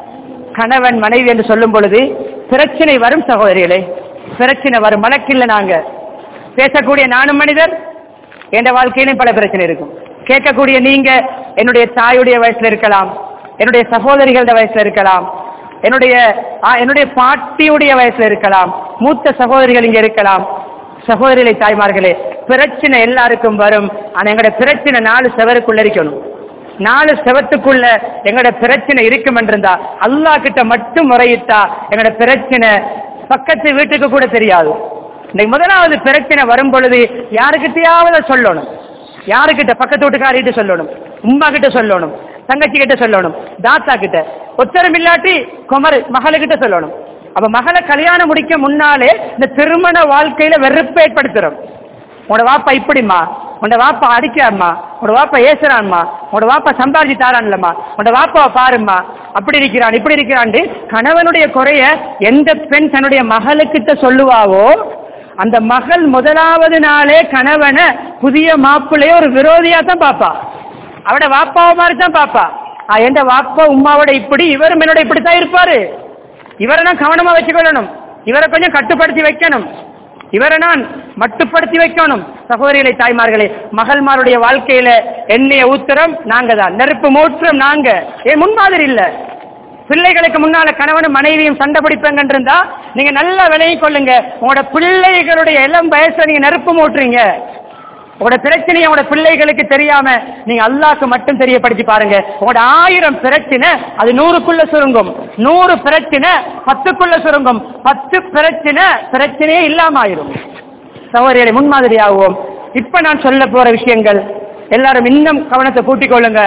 கணவன் மனைவி என்று சொல்லும் பொழுது பிரச்சனை வரும் சகோதரிகளே பிரச்சனை வரும் மலக்கில்ல நாங்க பேசக்கூடிய நானும் மனிதர் என்ற வாழ்க்கையிலும் பல பிரச்சனை இருக்கும் கேட்கக்கூடிய நீங்க என்னுடைய தாயுடைய வயசுல இருக்கலாம் என்னுடைய சகோதரிகளோட வயசுல இருக்கலாம் என்னுடைய ஆ, என்னுடைய பாட்டியுடைய வயசுல இருக்கலாம் மூத்த சகோதரிகள் இங்க இருக்கலாம் சகோதரிகளை தாய்மார்களே பிரச்சனை எல்லாருக்கும் வரும் ஆனா எங்களோட பிரச்சனை நாலு செவருக்குள்ள இருக்கணும் நாலு செவத்துக்குள்ள எங்களோட பிரச்சனை இருக்கும் என்றிருந்தா அல்லாஹ் கிட்ட மட்டும் முறையிட்டா எங்களோட பிரச்சனை பக்கத்து வீட்டுக்கு கூட தெரியாது இன்னைக்கு முதலாவது பிரச்சனை வரும் பொழுது யாருக்கிட்டையாவது சொல்லணும் யாருக்கிட்ட பக்கத்து வீட்டுக்காரிட்ட சொல்லணும் உம்மா கிட்ட சொல்லணும் தங்கச்சி கிட்ட சொல்லணும் தாத்தா கிட்ட ஒத்தரம் இல்லாட்டி குமர் மகளுக்கிட்ட சொல்லணும் அப்ப மகளை கல்யாணம் முடிக்க முன்னாலே இந்த திருமண வாழ்க்கையில வெறுப்பை ஏற்படுத்துறோம் உன்னோட வாப்பா இப்படிம்மா உன்னோட வாப்பா அடிக்கிறான்மா உன்னோட வாப்பா ஏசுறான்மா உன்னோட வாப்பா சம்பாதிச்சு தாரான்லம்மா உன்னோட வாப்பாவை பாரும்மா அப்படி இருக்கிறான் இப்படி இருக்கிறான்ட்டு கணவனுடைய குறைய எந்த பெண் தன்னுடைய மகளுக்கிட்ட சொல்லுவாவோ அந்த மகள் முதலாவது நாளே கணவனை புதிய மாப்பிள்ளைய ஒரு விரோதியா தான் பாப்பா அவட வாப்பாவை மாதிரி தான் பாப்பா ஆ, எந்த வாப்பா உமாவோட இப்படி இவரும் என்னோட இப்படித்தான் இருப்பாரு இவரை நான் கவனமா வச்சுக்கொள்ளணும் இவரை கொஞ்சம் கட்டுப்படுத்தி வைக்கணும் இவரை நான் மட்டுப்படுத்தி வைக்கணும் சகோதரிகளை தாய்மார்களே மகள்மாருடைய வாழ்க்கையில எண்ணெய ஊத்திரம் நாங்க தான் நெருப்பு மூற்றம் நாங்க ஏன் முன்மாதிரி இல்ல பிள்ளைகளுக்கு முன்னால கணவனும் மனைவியும் சண்டை பிடிப்பாங்க இருந்தா நீங்க நல்லா விலகிக் கொள்ளுங்க உங்களோட பிள்ளைகளுடைய இளம் வயசுல நீங்க நெருப்பு மூட்டுறீங்க உங்களோட பிரச்சனையை உங்களோட பிள்ளைகளுக்கு தெரியாம நீங்க அல்லாஹ்க்கு மட்டும் தெரியப்படுத்தி பாருங்க உங்களோட ஆயிரம் பிரச்சனை அது நூறுக்குள்ள சுருங்கும் நூறு பிரச்சனை பத்துக்குள்ள சுருங்கும் பத்து பிரச்சனை பிரச்சனையே இல்லாம ஆயிரும் சகோதரிகளை முன்மாதிரி ஆகுவோம் இப்ப நான் சொல்ல போற விஷயங்கள் எல்லாரும் இன்னும் கவனத்தை கூட்டிக் கொள்ளுங்க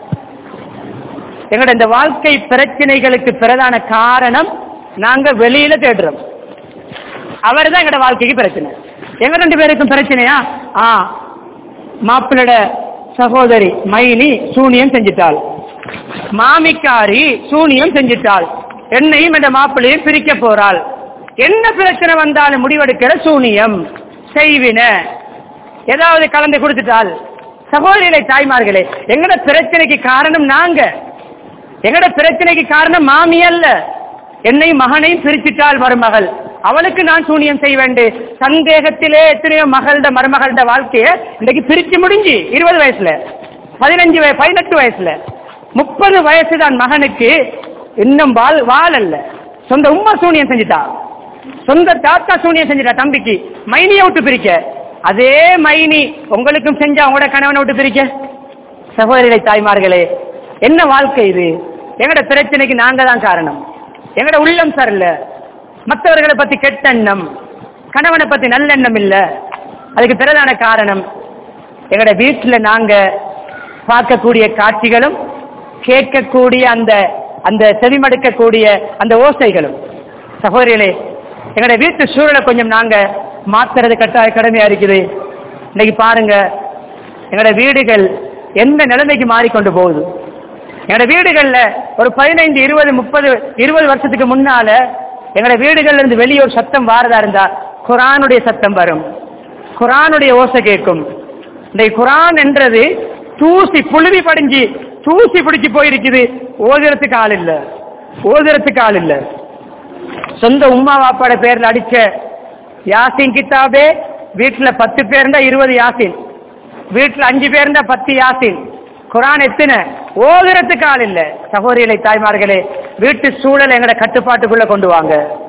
எங்களோட இந்த வாழ்க்கை பிரச்சனைகளுக்கு பிரதான காரணம் நாங்க வெளியில தேடுறோம் அவர் தான் எங்களோட வாழ்க்கைக்கு பிரச்சனை எங்க ரெண்டு பேருக்கும் பிரச்சனையா ஆ மாப்பிள்ளோட சகோதரி மைனி சூனியம் செஞ்சிட்டாள் மாமிக்காரி சூனியம் செஞ்சிட்டாள் என்னையும் என்ற மாப்பிள்ளையும் பிரிக்க போறாள் என்ன பிரச்சனை வந்தாலும் முடிவெடுக்கிற சூனியம் செய்வின ஏதாவது கலந்து கொடுத்துட்டால் சகோதரிகளை தாய்மார்களே எங்கட பிரச்சனைக்கு காரணம் நாங்க எங்கட பிரச்சனைக்கு காரணம் மாமி அல்ல என்னை மகனையும் பிரிச்சிட்டாள் மருமகள் அவளுக்கு நான் சூனியம் செய்ய வேண்டும் சந்தேகத்திலே எத்தனையோ மகளோட மருமகளோட வாழ்க்கைய இன்னைக்கு பிரிச்சு முடிஞ்சு இருபது வயசுல பதினஞ்சு வய பதினெட்டு வயசுல முப்பது வயசு தான் மகனுக்கு இன்னும் வால் வால் அல்ல சொந்த உம்மா சூனியம் செஞ்சுட்டா சொந்த தாத்தா சூனியம் செஞ்சுட்டா தம்பிக்கு மைனியை விட்டு பிரிக்க அதே மைனி உங்களுக்கும் செஞ்சா உங்களோட கணவனை விட்டு பிரிக்க சகோதரிகளை தாய்மார்களே என்ன வாழ்க்கை இது எங்கட பிரச்சனைக்கு நாங்க தான் காரணம் எங்கட உள்ளம் சரியில்ல மற்றவர்களை பத்தி கெட்ட எண்ணம் கணவனை பத்தி நல்லெண்ணம் இல்ல அதுக்கு பிரதான காரணம் எங்கட வீட்டுல நாங்க பார்க்கக்கூடிய காட்சிகளும் கேட்கக்கூடிய அந்த அந்த செவிமடுக்கக்கூடிய அந்த ஓசைகளும் சகோதரிகளே எங்கட வீட்டு சூழலை கொஞ்சம் நாங்க மாத்துறது கட்டாய கடமையா இருக்குது இன்னைக்கு பாருங்க எங்கட வீடுகள் எந்த நிலைமைக்கு மாறிக்கொண்டு போகுது எங்களோட வீடுகள்ல ஒரு பதினைந்து இருபது முப்பது இருபது வருஷத்துக்கு முன்னால எங்களோட வீடுகள்ல இருந்து வெளியே ஒரு சத்தம் வாரதா இருந்தா குரானுடைய சத்தம் வரும் குரானுடைய ஓசை கேட்கும் இந்த குரான் என்றது தூசி புழுவி படிஞ்சு தூசி பிடிச்சு போயிருக்குது ஓதுறதுக்கு ஆள் இல்ல ஓதுறதுக்கு ஆள் இல்ல சொந்த உம்மா வாப்பாட பேர்ல அடிச்ச யாசின் கித்தாபே வீட்டுல பத்து பேர் இருந்தா இருபது யாசின் வீட்டுல அஞ்சு பேர் இருந்தா பத்து யாசின் குரான் எத்தனை ஓதுறதுக்கு ஆள் இல்ல சகோதரிகளை தாய்மார்களே வீட்டு சூழல் எங்கட கட்டுப்பாட்டுக்குள்ள கொண்டு வாங்க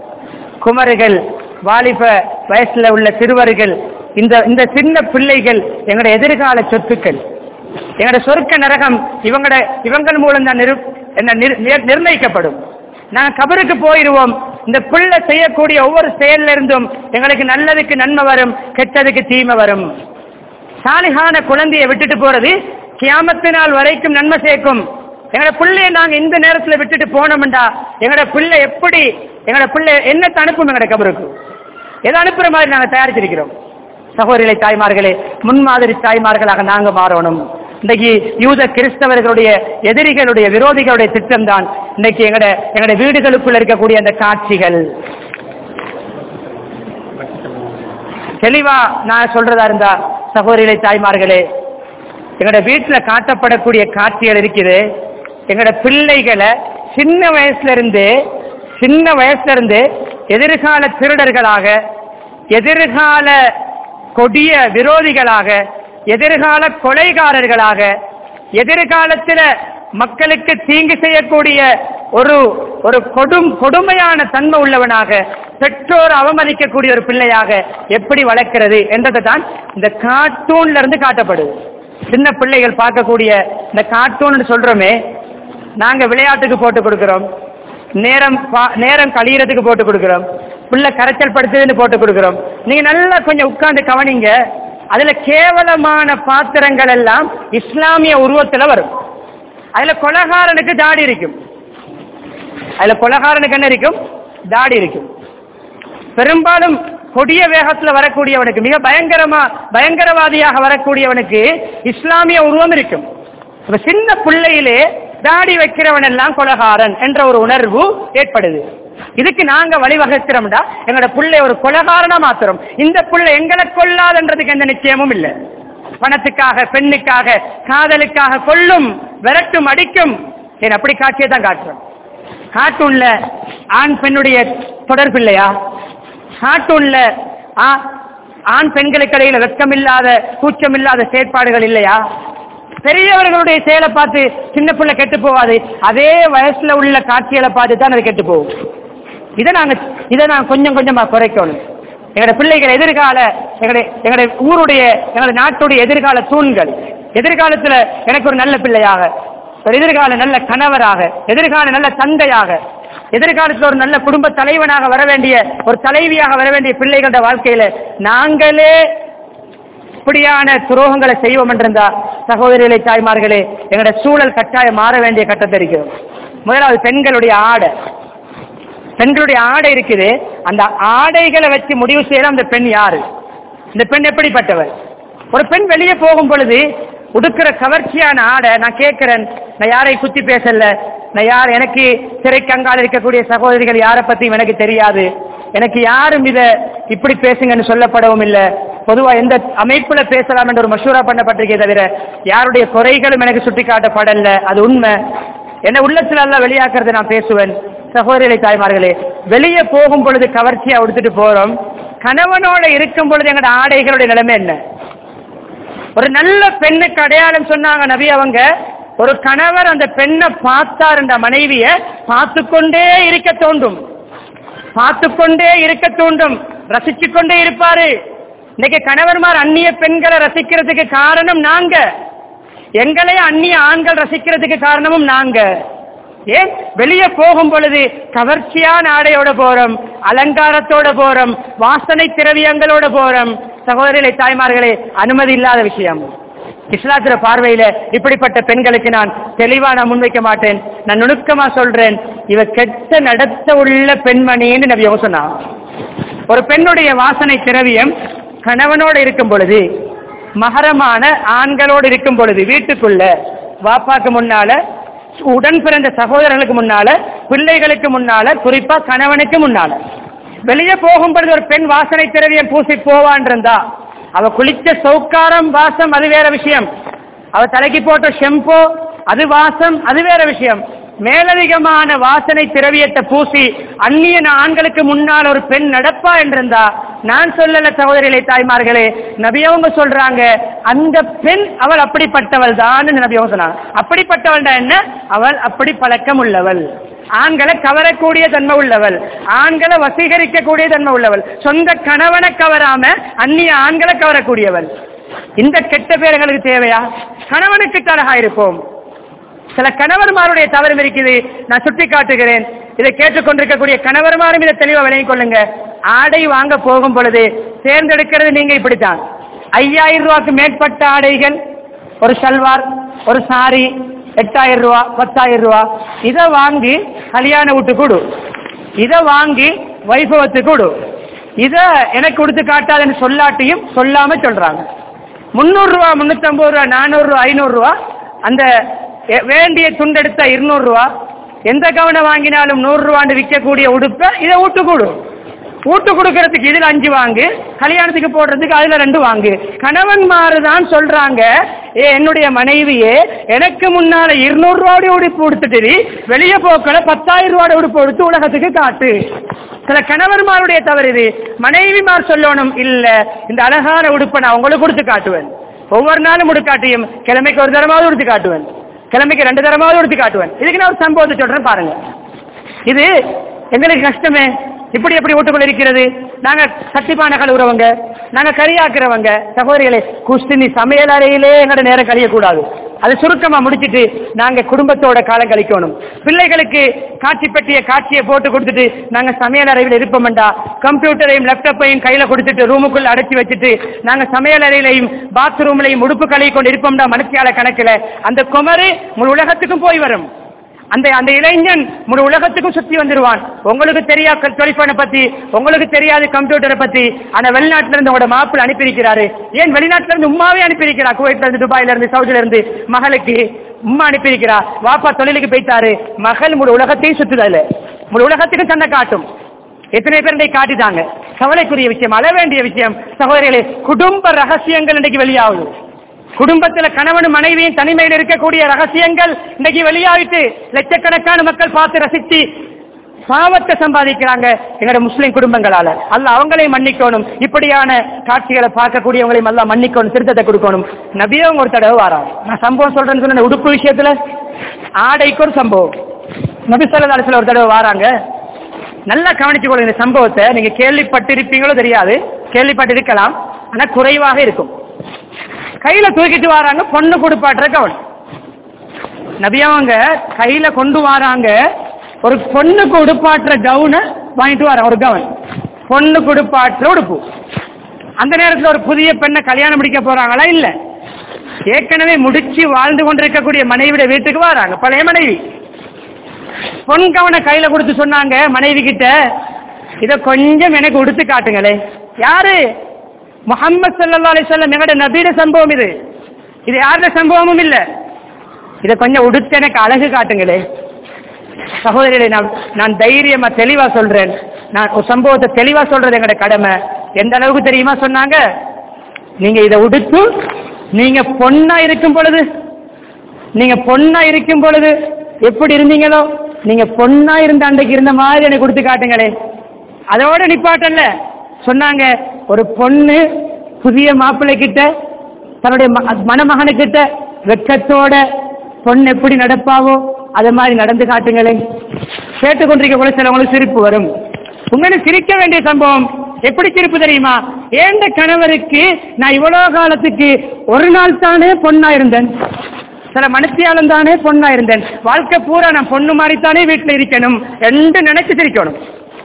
குமரிகள் வாலிப வயசுல உள்ள சிறுவர்கள் இந்த இந்த சின்ன பிள்ளைகள் எங்கட எதிர்கால சொத்துக்கள் எங்கட சொர்க்க நரகம் இவங்கட இவங்கள் மூலம் தான் நிரு என்ன நிர்- நிர்- நிர்ணயிக்கப்படும் நாங்க கபருக்கு போயிடுவோம் இந்த பிள்ளை செய்யக்கூடிய ஒவ்வொரு செயல்ல இருந்தும் எங்களுக்கு நல்லதுக்கு நன்மை வரும் கெட்டதுக்கு தீமை வரும் சாலிகான குழந்தையை விட்டுட்டு போறது கியாமத்து நாள் வரைக்கும் நன்மை சேர்க்கும் எங்களோட பிள்ளைய நாங்க இந்த நேரத்துல விட்டுட்டு போனோம்டா எங்களோட பிள்ளை எப்படி எங்களோட பிள்ளை என்ன அனுப்பும் எங்களோட கபருக்கு எதை அனுப்புற மாதிரி நாங்க தயாரிச்சிருக்கிறோம் சகோதரிகளை தாய்மார்களே முன்மாதிரி தாய்மார்களாக நாங்க மாறணும் இன்னைக்கு யூத கிறிஸ்தவர்களுடைய எதிரிகளுடைய விரோதிகளுடைய திட்டம் தான் இன்னைக்கு எங்கட எங்கட வீடுகளுக்குள்ள இருக்கக்கூடிய அந்த காட்சிகள் தெளிவா நான் சொல்றதா இருந்தா சகோதரிகளை தாய்மார்களே எங்களோட வீட்டுல காட்டப்படக்கூடிய காட்சிகள் இருக்குது எங்களோட பிள்ளைகளை சின்ன வயசுல இருந்து சின்ன வயசுல இருந்து எதிர்கால திருடர்களாக எதிர்கால கொடிய விரோதிகளாக எதிர்கால கொலைகாரர்களாக எதிர்காலத்துல மக்களுக்கு தீங்கு செய்யக்கூடிய ஒரு ஒரு கொடும் கொடுமையான தன்மை உள்ளவனாக பெற்றோர் அவமதிக்கக்கூடிய ஒரு பிள்ளையாக எப்படி வளர்க்கிறது என்றதை தான் இந்த கார்ட்டூன்ல இருந்து காட்டப்படுது சின்ன பிள்ளைகள் பார்க்கக்கூடிய இந்த கார்ட்டூன் சொல்றோமே நாங்க விளையாட்டுக்கு போட்டு கொடுக்கிறோம் நேரம் பா- நேரம் கழியறதுக்கு போட்டு கொடுக்கிறோம் புள்ள கரைச்சல் படுத்துதுன்னு போட்டு கொடுக்கிறோம் நீங்க நல்லா கொஞ்சம் உட்கார்ந்து கவனிங்க அதுல கேவலமான பாத்திரங்கள் எல்லாம் இஸ்லாமிய உருவத்துல வரும் அதுல கொலகாரனுக்கு தாடி இருக்கும் அதுல கொலகாரனுக்கு என்ன இருக்கும் தாடி இருக்கும் பெரும்பாலும் கொடிய வேகத்துல வரக்கூடியவனுக்கு மிக பயங்கரமா பயங்கரவாதியாக வரக்கூடியவனுக்கு இஸ்லாமிய உருவம் இருக்கும் இப்ப சின்ன பிள்ளையிலே தாடி வைக்கிறவன் எல்லாம் கொலகாரன் என்ற ஒரு உணர்வு ஏற்படுது இதுக்கு நாங்க வழிவகுக்கிறோம்டா எங்களோட பிள்ளை ஒரு கொலகாரனா மாத்துறோம் இந்த பிள்ளை எங்களை கொள்ளாதுன்றதுக்கு எந்த நிச்சயமும் இல்லை பணத்துக்காக பெண்ணுக்காக காதலுக்காக கொல்லும் விரட்டும் அடிக்கும் ஏன் அப்படி காட்சியை தான் காட்டுறோம் கார்ட்டூன்ல ஆண் பெண்ணுடைய தொடர்பு இல்லையா கார்ட்டூன்ல ஆ- ஆண் பெண்களுக்கு இடையில வெட்கமில்லாத கூச்சமில்லாத செயற்பாடுகள் இல்லையா பெரியவர்களுடைய செயலை பார்த்து சின்ன பிள்ளை கெட்டு போவாது அதே வயசுல உள்ள காட்சிகளை பார்த்து தான் அது கெட்டு போகும் இதை நாங்க இதை நான் கொஞ்சம் கொஞ்சமா குறைக்கணும் எங்களோட பிள்ளைகள் எதிர்கால எங்களுடைய எங்களுடைய ஊருடைய எங்களுடைய நாட்டுடைய எதிர்கால தூண்கள் எதிர்காலத்துல எனக்கு ஒரு நல்ல பிள்ளையாக ஒரு எதிர்கால நல்ல கணவராக எதிர்கால நல்ல தந்தையாக எதிர்காலத்தில் ஒரு நல்ல குடும்ப தலைவனாக வர வேண்டிய ஒரு தலைவியாக வர வேண்டிய பிள்ளைகளோட வாழ்க்கையில நாங்களே இப்படியான துரோகங்களை செய்வோம் என்றிருந்தா சகோதரிகளை தாய்மார்களே எங்களோட சூழல் கட்டாயம் மாற வேண்டிய கட்டத்தை இருக்கிறோம் முதலாவது பெண்களுடைய ஆடை பெண்களுடைய ஆடை இருக்குது அந்த ஆடைகளை வச்சு முடிவு செய்யலாம் அந்த பெண் யாரு இந்த பெண் எப்படிப்பட்டவர் ஒரு பெண் வெளியே போகும் பொழுது உடுக்கிற கவர்ச்சியான ஆடை நான் கேட்கிறேன் நான் யாரை குத்தி பேசல நான் யார் எனக்கு திரைக்கங்கால் இருக்கக்கூடிய சகோதரிகள் யாரை பத்தியும் எனக்கு தெரியாது எனக்கு யாரும் இத இப்படி பேசுங்கன்னு சொல்லப்படவும் இல்லை பொதுவா எந்த அமைப்புல பேசலாம் என்ற ஒரு மசூரா பண்ணப்பட்டிருக்கே தவிர யாருடைய குறைகளும் எனக்கு சுட்டிக்காட்டப்படல அது உண்மை என்ன உள்ளத்துல எல்லாம் வெளியாக்குறதை நான் பேசுவேன் சகோதரிகளை தாய்மார்களே வெளியே போகும் பொழுது கவர்ச்சியா உடுத்துட்டு போறோம் கணவனோட இருக்கும் பொழுது எங்களோட ஆடைகளுடைய நிலைமை என்ன ஒரு நல்ல பெண்ணுக்கு அடையாளம் சொன்னாங்க நபி அவங்க ஒரு கணவர் அந்த பெண்ணை பார்த்தார் என்ற மனைவிய பார்த்து கொண்டே இருக்க தோண்டும் பார்த்து கொண்டே இருக்க தூண்டும் ரசிச்சு கொண்டே இருப்பாரு இன்னைக்கு கணவர்மார் அந்நிய பெண்களை ரசிக்கிறதுக்கு காரணம் நாங்க எங்களை அந்நிய ஆண்கள் ரசிக்கிறதுக்கு காரணமும் நாங்க ஏன் வெளியே போகும் பொழுது கவர்ச்சியான ஆடையோட போறோம் அலங்காரத்தோட போறோம் வாசனை திரவியங்களோட போறோம் சகோதரிகளை தாய்மார்களே அனுமதி இல்லாத விஷயம் இஸ்லாத்திர பார்வையில இப்படிப்பட்ட பெண்களுக்கு நான் தெளிவா நான் முன்வைக்க மாட்டேன் நான் நுணுக்கமா சொல்றேன் இவ கெட்ட நடத்த உள்ள பெண்மணின்னு நபி அவங்க சொன்னான் ஒரு பெண்ணுடைய வாசனை திரவியம் கணவனோடு இருக்கும் பொழுது மகரமான ஆண்களோடு இருக்கும் பொழுது வீட்டுக்குள்ள வாப்பாக்கு முன்னால உடன் பிறந்த சகோதரர்களுக்கு முன்னால பிள்ளைகளுக்கு முன்னால குறிப்பா கணவனுக்கு முன்னால வெளியே போகும் பொழுது ஒரு பெண் வாசனை திரவியம் பூசி போவான் இருந்தா அவ குளிச்ச சௌக்காரம் வாசம் அது வேற விஷயம் அவ தலைக்கு போட்ட ஷெம்போ அது வாசம் அது வேற விஷயம் மேலதிகமான வாசனை திரவியத்தை பூசி அந்நிய ஆண்களுக்கு முன்னால் ஒரு பெண் நடப்பா என்றிருந்தா நான் சொல்லல சகோதரிகளை தாய்மார்களே நபியவங்க சொல்றாங்க அந்த பெண் அவள் அப்படிப்பட்டவள் தான் நபியவங்க சொன்னாங்க அப்படிப்பட்டவள் என்ன அவள் அப்படி பழக்கம் உள்ளவள் ஆண்களை கவரக்கூடிய தன்மை உள்ளவள் ஆண்களை வசீகரிக்கக்கூடிய தன்மை உள்ளவள் சொந்த கணவனை கவராம அந்நிய ஆண்களை கவரக்கூடியவள் இந்த கெட்ட பேர்களுக்கு தேவையா கணவனுக்கு தரகா இருப்போம் சில கணவர்மாருடைய தவறும் இருக்குது நான் சுட்டி காட்டுகிறேன் இதை கேட்டுக்கொண்டிருக்கக்கூடிய கணவர்மாரும் இதை தெளிவா விளங்கிக் கொள்ளுங்க ஆடை வாங்க போகும் பொழுது தேர்ந்தெடுக்கிறது நீங்க இப்படித்தான் ஐயாயிரம் ரூபாய்க்கு மேற்பட்ட ஆடைகள் ஒரு சல்வார் ஒரு சாரி எட்டாயிரம் ரூபா பத்தாயிரம் ரூபா இதை வாங்கி கல்யாண வீட்டு கொடு இதை வாங்கி வைபவத்து கொடு இதை எனக்கு கொடுத்து காட்டாதுன்னு சொல்லாட்டியும் சொல்லாம சொல்றாங்க முந்நூறு ரூபா முன்னூத்தம்பது ரூபா நானூறு ரூபா ஐநூறு ரூபா அந்த எ- வேண்டிய துண்டெடுத்தா இருநூறு ரூபா எந்த கவனம் வாங்கினாலும் நூறு ரூபாண்டு விற்கக்கூடிய உடுப்பை இதை ஊட்டு கொடு ஊட்டு கொடுக்கறதுக்கு இதுல அஞ்சு வாங்கு கல்யாணத்துக்கு போடுறதுக்கு அதுல ரெண்டு வாங்கு கணவன்மாரு தான் சொல்றாங்க ஏ என்னுடைய மனைவியே எனக்கு முன்னால இருநூறு ரூபாய் உடுப்பு உடுத்துட்டு வெளியே போக்கல பத்தாயிரம் ரூபாய் உடுப்பு உடுத்து உலகத்துக்கு காட்டு சில கணவன்மாருடைய தவறு இது மனைவிமார் சொல்லணும் இல்ல இந்த அழகான உடுப்பை நான் உங்களுக்கு கொடுத்து காட்டுவேன் ஒவ்வொரு நாளும் உடுக்காட்டியும் கிழமைக்கு ஒரு தரமாவது உடுத்து காட்டுவேன் கிழமைக்கு ரெண்டு தரமாவது உடுத்து காட்டுவேன் இதுக்கு நான் ஒரு சம்பவத்தை சொல்றேன் பாருங்க இது எங்களுக்கு கஷ்டமே இப்படி எப்படி வீட்டுக்குள்ள இருக்கிறது நாங்க சட்டிப்பான கழுவுறவங்க நாங்க கறியாக்குறவங்க சகோதரிகளே குஸ்தினி சமையல் அறையிலே எங்களோட நேரம் கழியக்கூடாது அதை சுருக்கமா முடிச்சிட்டு நாங்க குடும்பத்தோட காலம் கழிக்கணும் பிள்ளைகளுக்கு காட்சி பெட்டிய காட்சியை போட்டு கொடுத்துட்டு நாங்க சமையல் அறையில் இருப்போம்டா கம்ப்யூட்டரையும் லேப்டாப்பையும் கையில கொடுத்துட்டு ரூமுக்குள்ள அடைச்சி வச்சுட்டு நாங்க சமையல் அறையிலையும் பாத்ரூம்லையும் உடுப்பு கழுவி கொண்டு இருப்போம்டா மனுஷியால கணக்குல அந்த குமரு முழு உலகத்துக்கும் போய் வரும் அந்த அந்த இளைஞன் முழு உலகத்துக்கும் சுத்தி வந்துருவான் உங்களுக்கு தெரியாது டெலிபோனை பத்தி உங்களுக்கு தெரியாது கம்ப்யூட்டரை பத்தி ஆனா வெளிநாட்டுல இருந்து உங்களோட மாப்பிள்ள அனுப்பியிருக்கிறாரு ஏன் வெளிநாட்டுல இருந்து உமாவே அனுப்பியிருக்கிறா குவைட்ல இருந்து துபாயில இருந்து சவுதியில இருந்து மகளுக்கு உம்மா அனுப்பியிருக்கிறா வாப்பா தொழிலுக்கு போயிட்டாரு மகள் முழு உலகத்தையும் சுத்துதல் முழு உலகத்துக்கும் சண்டை காட்டும் எத்தனை பேர் இன்றைக்கு காட்டிட்டாங்க கவலைக்குரிய விஷயம் அழ வேண்டிய விஷயம் சகோதரிகளே குடும்ப ரகசியங்கள் இன்றைக்கு வெளியாகுது குடும்பத்துல கணவனும் மனைவியும் தனிமையில் இருக்கக்கூடிய ரகசியங்கள் இன்னைக்கு வெளியாயிட்டு லட்சக்கணக்கான மக்கள் பார்த்து ரசித்து பாவத்தை சம்பாதிக்கிறாங்க எங்களோட முஸ்லிம் குடும்பங்களால அல்ல அவங்களையும் மன்னிக்கணும் இப்படியான காட்சிகளை பார்க்கக்கூடியவங்களையும் எல்லாம் மன்னிக்கணும் திருத்தத்தை கொடுக்கணும் நபியும் ஒரு தடவை வராங்க நான் சம்பவம் சொல்றேன்னு சொன்ன உடுப்பு விஷயத்துல ஆடைக்கு ஒரு சம்பவம் நபி சொல்லதாலத்துல ஒரு தடவை வராங்க நல்லா கவனிச்சு கொள்ளுங்க இந்த சம்பவத்தை நீங்க கேள்விப்பட்டிருப்பீங்களோ தெரியாது கேள்விப்பட்டிருக்கலாம் ஆனா குறைவாக இருக்கும் கையில தூக்கிட்டு வராங்க பொண்ணு கொடுப்பாட்டுற கவனம் நபியவங்க கையில கொண்டு வராங்க ஒரு பொண்ணுக்கு உடுப்பாட்டுற கவுனை வாங்கிட்டு வராங்க ஒரு கவன் பொண்ணுக்கு உடுப்பாட்டுற உடுப்பு அந்த நேரத்துல ஒரு புதிய பெண்ணை கல்யாணம் முடிக்க போறாங்களா இல்ல ஏற்கனவே முடிச்சு வாழ்ந்து கொண்டிருக்கக்கூடிய மனைவிட வீட்டுக்கு வராங்க பழைய மனைவி பொன் கவனை கையில கொடுத்து சொன்னாங்க மனைவி கிட்ட இத கொஞ்சம் எனக்கு உடுத்து காட்டுங்களே யாரு முகம்மது சல்லா அலிசல்லம் எங்கட நபீட சம்பவம் இது இது யாருடைய சம்பவமும் இல்ல இத கொஞ்சம் உடுத்து எனக்கு அழகு காட்டுங்களே சகோதரிகளை நான் நான் தைரியமா தெளிவா சொல்றேன் நான் ஒரு சம்பவத்தை தெளிவா சொல்றது எங்கட கடமை எந்த அளவுக்கு தெரியுமா சொன்னாங்க நீங்க இதை உடுத்து நீங்க பொண்ணா இருக்கும் பொழுது நீங்க பொண்ணா இருக்கும் பொழுது எப்படி இருந்தீங்களோ நீங்க பொண்ணா இருந்த அன்றைக்கு இருந்த மாதிரி எனக்கு கொடுத்து காட்டுங்களே அதோட நிப்பாட்டல்ல சொன்னாங்க ஒரு பொண்ணு புதிய மாப்பிள்ளை கிட்ட தன்னுடைய ம- மணமகனுக்கிட்ட வெட்கத்தோட பொண்ணு எப்படி நடப்பாவோ அது மாதிரி நடந்து காட்டுங்களே கேட்டுக்கொண்டிருக்க கூட சிலவங்களுக்கு சிரிப்பு வரும் உங்களுக்கு சிரிக்க வேண்டிய சம்பவம் எப்படி சிரிப்பு தெரியுமா ஏண்ட கணவருக்கு நான் இவ்வளவு காலத்துக்கு ஒரு நாள் தானே பொண்ணா இருந்தேன் சில மனுஷியாலும் தானே பொண்ணா இருந்தேன் வாழ்க்கை பூரா நான் பொண்ணு மாதிரித்தானே வீட்டுல இருக்கணும் என்று நினைச்சு சிரிக்கணும்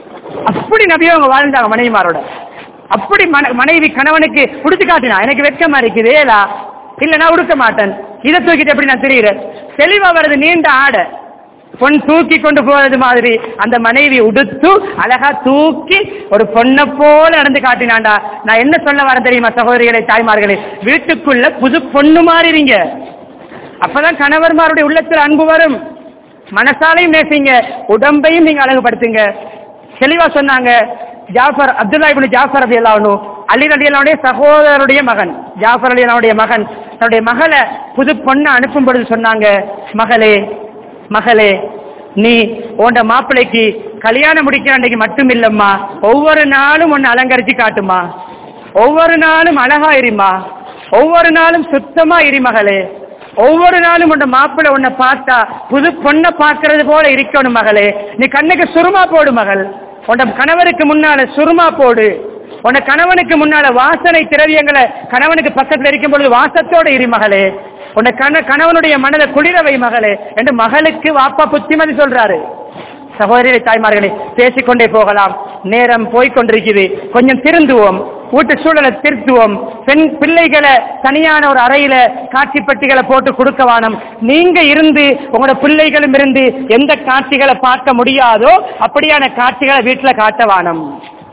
அப்படி நபி அவங்க வாழ்ந்தாங்க மனைவிமாரோட அப்படி மன- மனைவி கணவனுக்கு உடுத்து காட்டினா எனக்கு வெட்கமா இருக்குது ஏலா இல்ல நான் உடுக்க மாட்டேன் இதை தூக்கிட்டு எப்படி நான் தெரியுறேன் தெளிவா வருது நீண்ட ஆடை பொன் தூக்கி கொண்டு போறது மாதிரி அந்த மனைவி உடுத்து அழகா தூக்கி ஒரு பொண்ணை போல நடந்து காட்டினாண்டா நான் என்ன சொல்ல வரேன் தெரியுமா சகோதரிகளே தாய்மார்களே வீட்டுக்குள்ள புது பொண்ணு மாறிறீங்க அப்பதான் கணவர்மாருடைய உள்ளத்தில் அன்பு வரும் மனசாலையும் நேசிங்க உடம்பையும் நீங்க அழகுபடுத்துங்க தெளிவா சொன்னாங்க ஜாஃபர் அப்துல்லா இப்னு ஜாஃபர் அலி அல்லாஹ்னு அலி அலி அல்லாவுடைய சகோதரருடைய மகன் ஜாஃபர் அலி அல்லாவுடைய மகன் தன்னுடைய மகளை புது பொண்ணை அனுப்பும் பொழுது சொன்னாங்க மகளே மகளே நீ உண்ட மாப்பிள்ளைக்கு கல்யாணம் முடிக்கிற அன்றைக்கு மட்டும் இல்லம்மா ஒவ்வொரு நாளும் உன்னை அலங்கரிச்சு காட்டுமா ஒவ்வொரு நாளும் அழகா இருமா ஒவ்வொரு நாளும் சுத்தமா இரு மகளே ஒவ்வொரு நாளும் உன்ன மாப்பிள்ளை உன்னை பார்த்தா புது பொண்ணை பார்க்கறது போல இருக்கணும் மகளே நீ கண்ணுக்கு சுருமா போடு மகள் உன்ன கணவருக்கு முன்னால சுருமா போடு உன்னை கணவனுக்கு முன்னால வாசனை திரவியங்களை கணவனுக்கு பக்கத்துல இருக்கும் பொழுது வாசத்தோட இரு மகளே உன்னை கண கணவனுடைய மனதை குளிரவை மகளே என்று மகளுக்கு வாப்பா புத்திமதி சொல்றாரு சகோதரி தாய்மார்களே பேசிக்கொண்டே போகலாம் நேரம் போய்க்கொண்டிருக்குது கொஞ்சம் திருந்துவோம் வீட்டு சூழலை திருத்துவோம் பெண் பிள்ளைகளை தனியான ஒரு அறையில காட்சி பெட்டிகளை போட்டு கொடுக்க வானம் நீங்க இருந்து உங்களோட பிள்ளைகளும் இருந்து எந்த காட்சிகளை பார்க்க முடியாதோ அப்படியான காட்சிகளை வீட்டுல காட்ட வானம்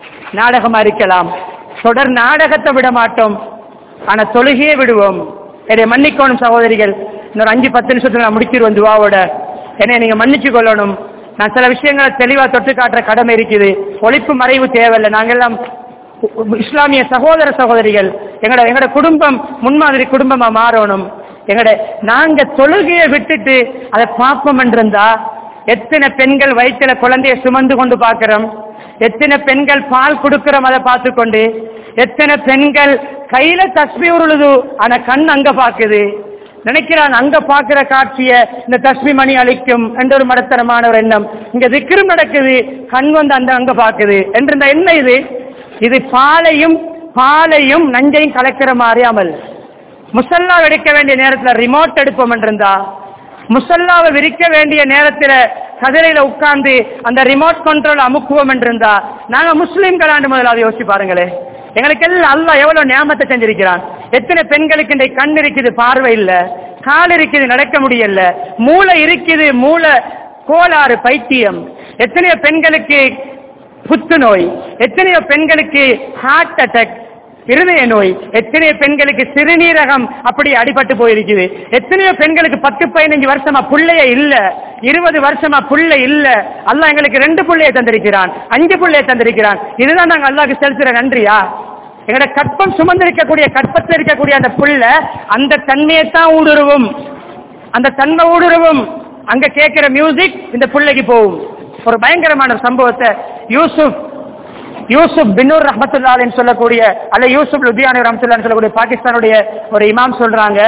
நாடகமா இருக்கலாம் தொடர் நாடகத்தை விட மாட்டோம் ஆனா தொழுகையே விடுவோம் என்னை மன்னிக்கணும் சகோதரிகள் இன்னொரு அஞ்சு பத்து நிமிஷத்துல நான் முடிச்சிருவேன் துவாவோட என்னை நீங்க மன்னிச்சு கொள்ளணும் நான் சில விஷயங்களை தெளிவா தொட்டு காட்டுற கடமை இருக்குது ஒழிப்பு மறைவு தேவையில்லை நாங்கெல்லாம் உ- உ- இஸ்லாமிய சகோதர சகோதரிகள் எங்கட எங்கட குடும்பம் முன்மாதிரி குடும்பமா மாறணும் எங்கட நாங்க தொழுகையை விட்டுட்டு அதை பார்ப்போம் என்றிருந்தா எத்தனை பெண்கள் வயிற்றுல குழந்தைய சுமந்து கொண்டு பார்க்கிறோம் எத்தனை பெண்கள் பால் கொடுக்கிறோம் அதை பார்த்து கொண்டு எத்தனை பெண்கள் கையில தஸ்மி உருளுது ஆனா கண் அங்க பாக்குது நினைக்கிறான் அங்க பாக்குற காட்சிய இந்த தஸ்மி மணி அளிக்கும் என்ற ஒரு மடத்தனமான ஒரு எண்ணம் இங்க விக்கிரம் நடக்குது கண் வந்து அந்த அங்க பாக்குது என்று இந்த என்ன இது இது பாலையும் பாலையும் நஞ்சையும் கலக்கிற மாதிரி அமல் முசல்லா எடுக்க வேண்டிய நேரத்துல ரிமோட் எடுப்போம் என்றிருந்தா முசல்லாவை விரிக்க வேண்டிய நேரத்துல கதிரையில உட்கார்ந்து அந்த ரிமோட் கண்ட்ரோல் அமுக்குவோம் என்றிருந்தா நாங்க முஸ்லிம்களாண்டு முதலாவது யோசிச்சு பாருங்களே எங்களுக்கு எல்லாம் அல்லாஹ் எவ்வளவு நியாமத்தை செஞ்சிருக்கிறான் எத்தனை பெண்களுக்கு இன்றைக்கு கண் இருக்குது பார்வை இல்ல கால் இருக்குது நடக்க முடியல மூளை இருக்குது மூளை கோளாறு பைத்தியம் எத்தனையோ பெண்களுக்கு புத்துநோய் எத்தனையோ பெண்களுக்கு ஹார்ட் அட்டாக் இருதய நோய் எத்தனையோ பெண்களுக்கு சிறுநீரகம் அப்படி அடிபட்டு போயிருக்குது எத்தனையோ பெண்களுக்கு பத்து பதினஞ்சு வருஷமா புள்ளைய இல்ல இருபது வருஷமா புள்ளை இல்ல அல்லாஹ் எங்களுக்கு ரெண்டு புள்ளைய தந்திருக்கிறான் அஞ்சு புள்ளைய தந்திருக்கிறான் இதுதான் நாங்க அல்லாஹ்க்கு செலுத்துற நன்றியா எங்களோட கற்பம் சுமந்திருக்கக்கூடிய கற்பத்தில் இருக்கக்கூடிய அந்த புள்ள அந்த தன்மையை தான் ஊடுருவும் அந்த தன்மை ஊடுருவும் அங்க கேட்கிற மியூசிக் இந்த பிள்ளைக்கு போகும் ஒரு பயங்கரமான ஒரு சம்பவத்தை யூசுப் யூசுப் பின்னூர் ரஹமத்துல்லாலின்னு சொல்லக்கூடிய அல்ல யூசுப் லுதியானி ரஹமத்துல்லான்னு சொல்லக்கூடிய பாகிஸ்தானுடைய ஒரு இமாம் சொல்றாங்க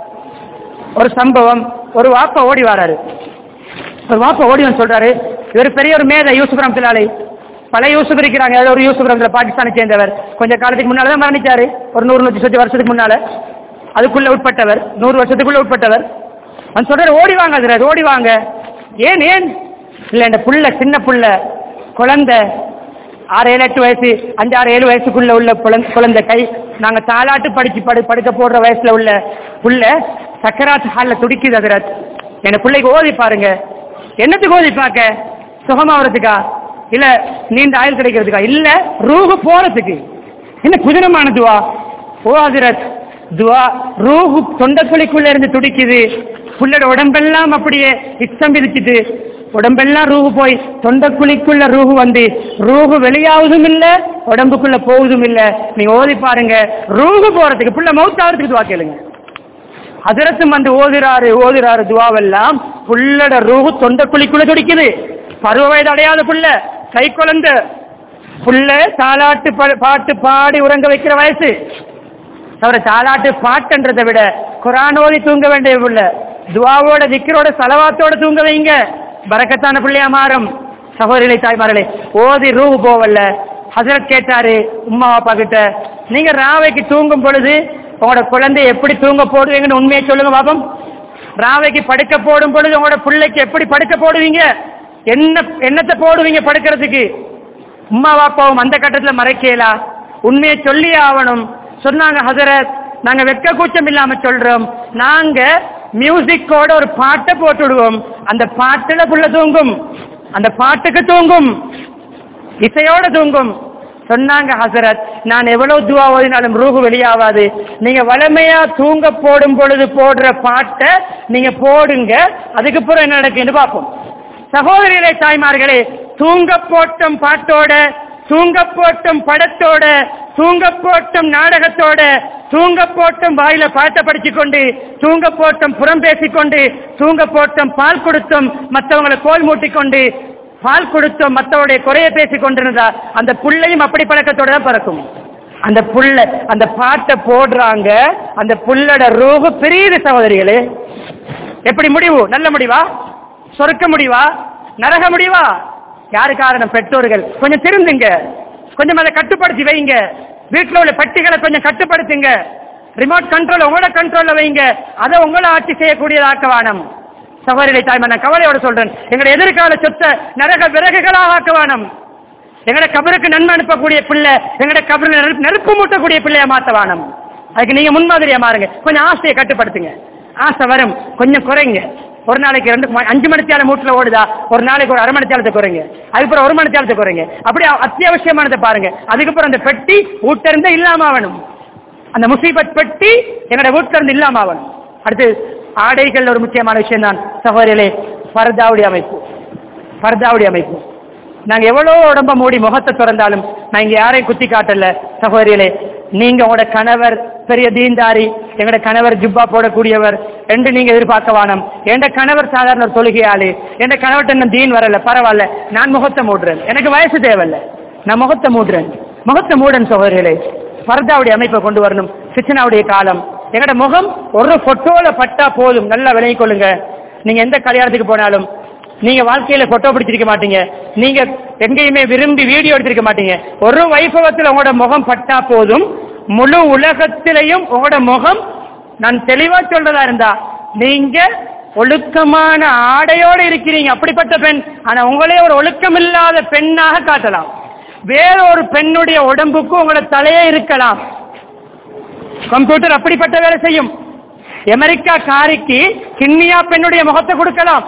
ஒரு சம்பவம் ஒரு வாப்பா ஓடி வராரு ஒரு வாப்பா ஓடி வந்து சொல்றாரு இவர் பெரிய ஒரு மேதை யூசுப் ரஹமத்துல்லாலை பல யூசுப் இருக்கிறாங்க ஏதோ ஒரு யூசுப் அந்த பாகிஸ்தானை சேர்ந்தவர் கொஞ்ச காலத்துக்கு முன்னால தான் மரணிச்சாரு ஒரு நூறு நூற்றி சொச்சு வருஷத்துக்கு முன்னால அதுக்குள்ள உட்பட்டவர் நூறு வருஷத்துக்குள்ள உட்பட்டவர் அவன் சொல்றாரு ஓடி வாங்க அதில் ஓடி வாங்க ஏன் ஏன் இல்ல இந்த புள்ள சின்ன புள்ள குழந்தை ஆறு ஏழு எட்டு வயசு அஞ்சு ஆறு ஏழு வயசுக்குள்ள உள்ள குழந்தை குழந்தை கை நாங்க தாலாட்டு படிச்சு படு படுக்க போடுற வயசுல உள்ள புள்ள சக்கராத் ஹால்ல துடிக்குது அதிரத் என் பிள்ளைக்கு ஓதி பாருங்க என்னத்துக்கு ஓதி பார்க்க சுகமாவதுக்கா இல்ல நீண்ட ஆயுள் கிடைக்கிறதுக்கா இல்ல ரூஹு போறதுக்கு என்ன புதினமான துவா ஓ அதிரத் துவா ரூஹு தொண்டக்குழிக்குள்ள இருந்து துடிக்குது புள்ளோட உடம்பெல்லாம் அப்படியே இஷ்டம் விதிச்சுட்டு உடம்பெல்லாம் ரூஹு போய் தொண்டக்குழிக்குள்ள ரூஹு வந்து ரூஹு வெளியாவதும் இல்ல உடம்புக்குள்ள போவதும் இல்ல நீங்க ஓதி பாருங்க ரூஹு போறதுக்கு புள்ள மவுத்தாகிறதுக்கு துவா கேளுங்க ஹசரத்தும் வந்து ஓதுறாரு ஓதுறாரு துவாவெல்லாம் புள்ளட ரூஹு தொண்டக்குழிக்குள்ள துடிக்குது பருவ வயது அடையாத புள்ள கை குழந்தை புள்ள தாலாட்டு பா- பாட்டு பாடி உறங்க வைக்கிற வயசு அவரை தாலாட்டு பாட்டுன்றதை விட குரான் ஓதி தூங்க வேண்டிய புள்ள துவாவோட திக்கரோட சலவாத்தோட தூங்க வைங்க பரக்கத்தான பிள்ளையா மாறும் சகோதரிகளை தாய்மார்களே ஓதி ரூஹு போவல்ல ஹசரத் கேட்டாரு உம்மா அப்பா கிட்ட நீங்க ராவைக்கு தூங்கும் பொழுது உங்களோட குழந்தை எப்படி தூங்க போடுவீங்கன்னு உண்மையை சொல்லுங்க பாப்போம் ராவைக்கு படுக்க போடும் பொழுது உங்களோட பிள்ளைக்கு எப்படி படுக்க போடுவீங்க என்ன என்னத்தை போடுவீங்க படுக்கிறதுக்கு உம்மா பாப்பாவும் அந்த கட்டத்துல மறைக்கலா உண்மையை சொல்லி ஆகணும் சொன்னாங்க ஹசரத் நாங்க வெக்க கூச்சம் இல்லாம சொல்றோம் நாங்க மியூசிக்கோட ஒரு பாட்டை போட்டு விடுவோம் அந்த பாட்டுல புள்ள தூங்கும் அந்த பாட்டுக்கு தூங்கும் இசையோட தூங்கும் சொன்னாங்க ஹசரத் நான் எவ்வளவு துவா ஓதினாலும் ரூஹு வெளியாகாது நீங்க வளமையா தூங்க போடும் பொழுது போடுற பாட்டை நீங்க போடுங்க அதுக்கப்புறம் என்ன நடக்குன்னு பார்ப்போம் சகோதரிகளே தாய்மார்களே தூங்க போட்டும் பாட்டோட தூங்க போட்டும் படத்தோட தூங்க போட்டும் நாடகத்தோட தூங்க போட்டும் வாயில பாட்டை படிச்சுக் கொண்டு தூங்க போட்டும் புறம் பேசிக்கொண்டு தூங்க போட்டும் பால் கொடுத்தும் மற்றவங்களை கோல் மூட்டிக்கொண்டு பால் கொடுத்தும் மற்றவருடைய குறைய பேசிக் கொண்டிருந்தா அந்த புள்ளையும் அப்படி பழக்கத்தோட தான் பிறக்கும் அந்த புள்ள அந்த பாட்டை போடுறாங்க அந்த புள்ளோட ரூபு பெரிய சகோதரிகளே எப்படி முடிவு நல்ல முடிவா சொர்க்க முடிவா நரக முடிவா யாரு காரணம் பெற்றோர்கள் கொஞ்சம் திருந்துங்க கொஞ்சம் அதை கட்டுப்படுத்தி வைங்க வீட்டில் உள்ள பெட்டிகளை கொஞ்சம் கட்டுப்படுத்துங்க ரிமோட் கண்ட்ரோல் உங்களோட கண்ட்ரோல்ல வைங்க அதை உங்களை ஆட்சி செய்யக்கூடியதாக்க வேணும் சகோதரி தாய்மா நான் கவலையோட சொல்றேன் எங்களுடைய எதிர்கால சொத்தை நரக விறகுகளாக ஆக்க வேணும் எங்கட கபருக்கு நன்மை அனுப்பக்கூடிய பிள்ளை எங்கட கபரில் நெருப்பு நெருப்பு மூட்டக்கூடிய பிள்ளைய மாத்த வேணும் அதுக்கு நீங்க முன்மாதிரியா மாறுங்க கொஞ்சம் ஆசையை கட்டுப்படுத்துங்க ஆசை வரும் கொஞ்சம் குறைங்க ஒரு நாளைக்கு ரெண்டு ம- அஞ்சு மணித்தியால மூட்டில் ஓடுதா ஒரு நாளைக்கு ஒரு அரை மணித்தியாலத்தை குறைங்க அதுக்கப்புறம் ஒரு மணித்தியாலத்தை குறைங்க அப்படி அத்தியாவசியமானதை பாருங்க அதுக்கப்புறம் அந்த பெட்டி வீட்டில இருந்தே இல்லாம ஆகணும் அந்த முசீபத் பெட்டி எங்களோட வீட்டில இருந்து இல்லாம ஆகணும் அடுத்து ஆடைகள் ஒரு முக்கியமான விஷயம் தான் சகோதரிகளே பர்தாவுடைய அமைப்பு பர்தாவுடைய அமைப்பு நாங்க எவ்வளவு உடம்ப மூடி முகத்தை திறந்தாலும் நான் இங்க யாரையும் குத்தி காட்டல சகோதரிகளே நீங்க உங்களோட கணவர் பெரிய தீன்தாரி எங்களோட கணவர் ஜுப்பா போடக்கூடியவர் என்று நீங்க எதிர்பார்க்க வானம் என் கணவர் சாதாரண ஒரு தொழுகையாளு என் கணவர்கிட்ட இன்னும் தீன் வரல பரவாயில்ல நான் முகத்தை மூடுறேன் எனக்கு வயசு தேவையில்ல நான் முகத்தை மூடுறேன் முகத்தை மூடன் சகோதரிகளே பர்தாவுடைய அமைப்பை கொண்டு வரணும் சிச்சனாவுடைய காலம் எங்களோட முகம் ஒரு போட்டோல பட்டா போதும் நல்லா விளங்கிக் கொள்ளுங்க நீங்க எந்த கல்யாணத்துக்கு போனாலும் நீங்க வாழ்க்கையில போட்டோ பிடிச்சிருக்க மாட்டீங்க நீங்க எங்கேயுமே விரும்பி வீடியோ எடுத்திருக்க மாட்டீங்க ஒரு வைபவத்தில் உங்களோட முகம் பட்டா போதும் முழு உலகத்திலையும் உங்களோட முகம் நான் தெளிவா சொல்றதா இருந்தா நீங்க ஒழுக்கமான ஆடையோட இருக்கிறீங்க அப்படிப்பட்ட பெண் ஆனா உங்களே ஒரு ஒழுக்கம் இல்லாத பெண்ணாக காட்டலாம் வேற ஒரு பெண்ணுடைய உடம்புக்கு உங்களோட தலையே இருக்கலாம் கம்ப்யூட்டர் அப்படிப்பட்ட வேலை செய்யும் அமெரிக்கா காரிக்கு கிண்ணியா பெண்ணுடைய முகத்தை கொடுக்கலாம்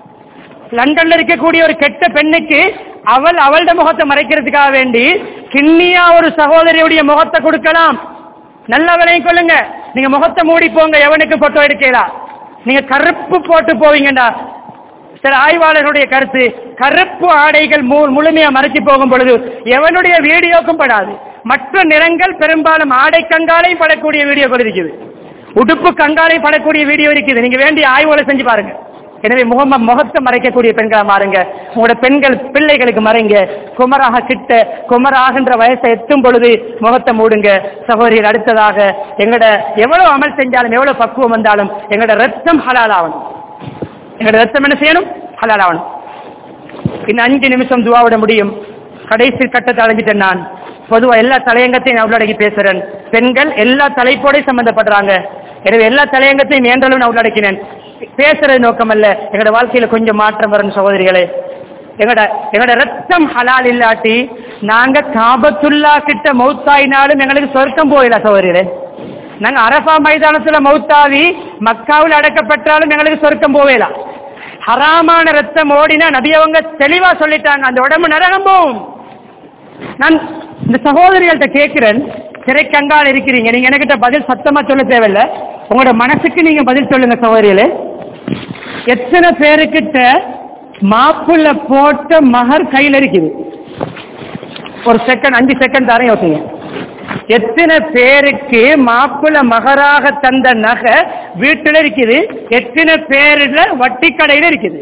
லண்டன்ல இருக்கக்கூடிய ஒரு கெட்ட பெண்ணுக்கு அவள் அவளோட முகத்தை மறைக்கிறதுக்காக வேண்டி கிண்ணியா ஒரு சகோதரியுடைய முகத்தை கொடுக்கலாம் நல்ல விலையும் கொள்ளுங்க நீங்க முகத்தை மூடி போங்க எவனுக்கு போட்டோ எடுக்கலாம் நீங்க கருப்பு போட்டு போவீங்கடா சில ஆய்வாளர்களுடைய கருத்து கருப்பு ஆடைகள் மு- முழுமையா மறைச்சு போகும் பொழுது எவனுடைய வீடியோக்கும் படாது மற்ற நிறங்கள் பெரும்பாலும் ஆடை கங்காலையும் படக்கூடிய வீடியோக்கள் இருக்குது உடுப்பு கங்காலையும் படக்கூடிய வீடியோ இருக்குது நீங்க வேண்டிய ஆய்வுகளை செஞ்சு பாருங்க எனவே முகம முகத்தை மறைக்கக்கூடிய பெண்களா மாறுங்க உங்களோட பெண்கள் பிள்ளைகளுக்கு மறைங்க குமராக கிட்ட குமராகின்ற வயசை எட்டும் பொழுது முகத்தை மூடுங்க சகோதரிகள் அடுத்ததாக எங்களோட எவ்வளவு அமல் செஞ்சாலும் எவ்வளவு பக்குவம் வந்தாலும் எங்களோட ரத்தம் ஹலால் ஆகணும் எங்களோட ரத்தம் என்ன செய்யணும் ஹலால் ஆகணும் இன்னும் அஞ்சு நிமிஷம் துவாவிட முடியும் கடைசி கட்டத்தை அடைஞ்சிட்டேன் நான் பொதுவா எல்லா தலையங்கத்தையும் நான் உள்ளடக்கி பேசுறேன் பெண்கள் எல்லா தலைப்போடையும் சம்பந்தப்படுறாங்க எனவே எல்லா தலையங்கத்தையும் இயன்றளவு நான் உள்ளடக்கினேன் பேசுறது நோக்கம் அல்ல எங்களோட வாழ்க்கையில கொஞ்சம் மாற்றம் வரும் சகோதரிகளே எங்கட எங்கட ரத்தம் ஹலால் இல்லாட்டி நாங்க காபத்துல்லா கிட்ட மௌத்தாயினாலும் எங்களுக்கு சொர்க்கம் போயிடல சகோதரிகளே நாங்க அரபா மைதானத்துல மௌத்தாவி மக்காவில் அடக்கப்பட்டாலும் எங்களுக்கு சொர்க்கம் போவேலாம் ஹராமான ரத்தம் ஓடினா நபி அவங்க தெளிவா சொல்லிட்டாங்க அந்த உடம்பு நரகம் போகும் நான் இந்த சகோதரிகள்கிட்ட கேட்கிறேன் திரைக்கங்கால் இருக்கிறீங்க நீங்க எனக்கிட்ட பதில் சத்தமா சொல்ல தேவையில்ல உங்களோட மனசுக்கு நீங்க பதில் சொல்லுங்க சகோதரிகளே எத்தனை பேருக்கிட்ட மாப்புள்ள போட்ட மகர் கையில் இருக்குது ஒரு செகண்ட் அஞ்சு செகண்ட் தரேன் யோசிங்க எத்தனை பேருக்கு மாப்பிள்ள மகராக தந்த நகை வீட்டுல இருக்குது எத்தனை பேருல வட்டி கடையில இருக்குது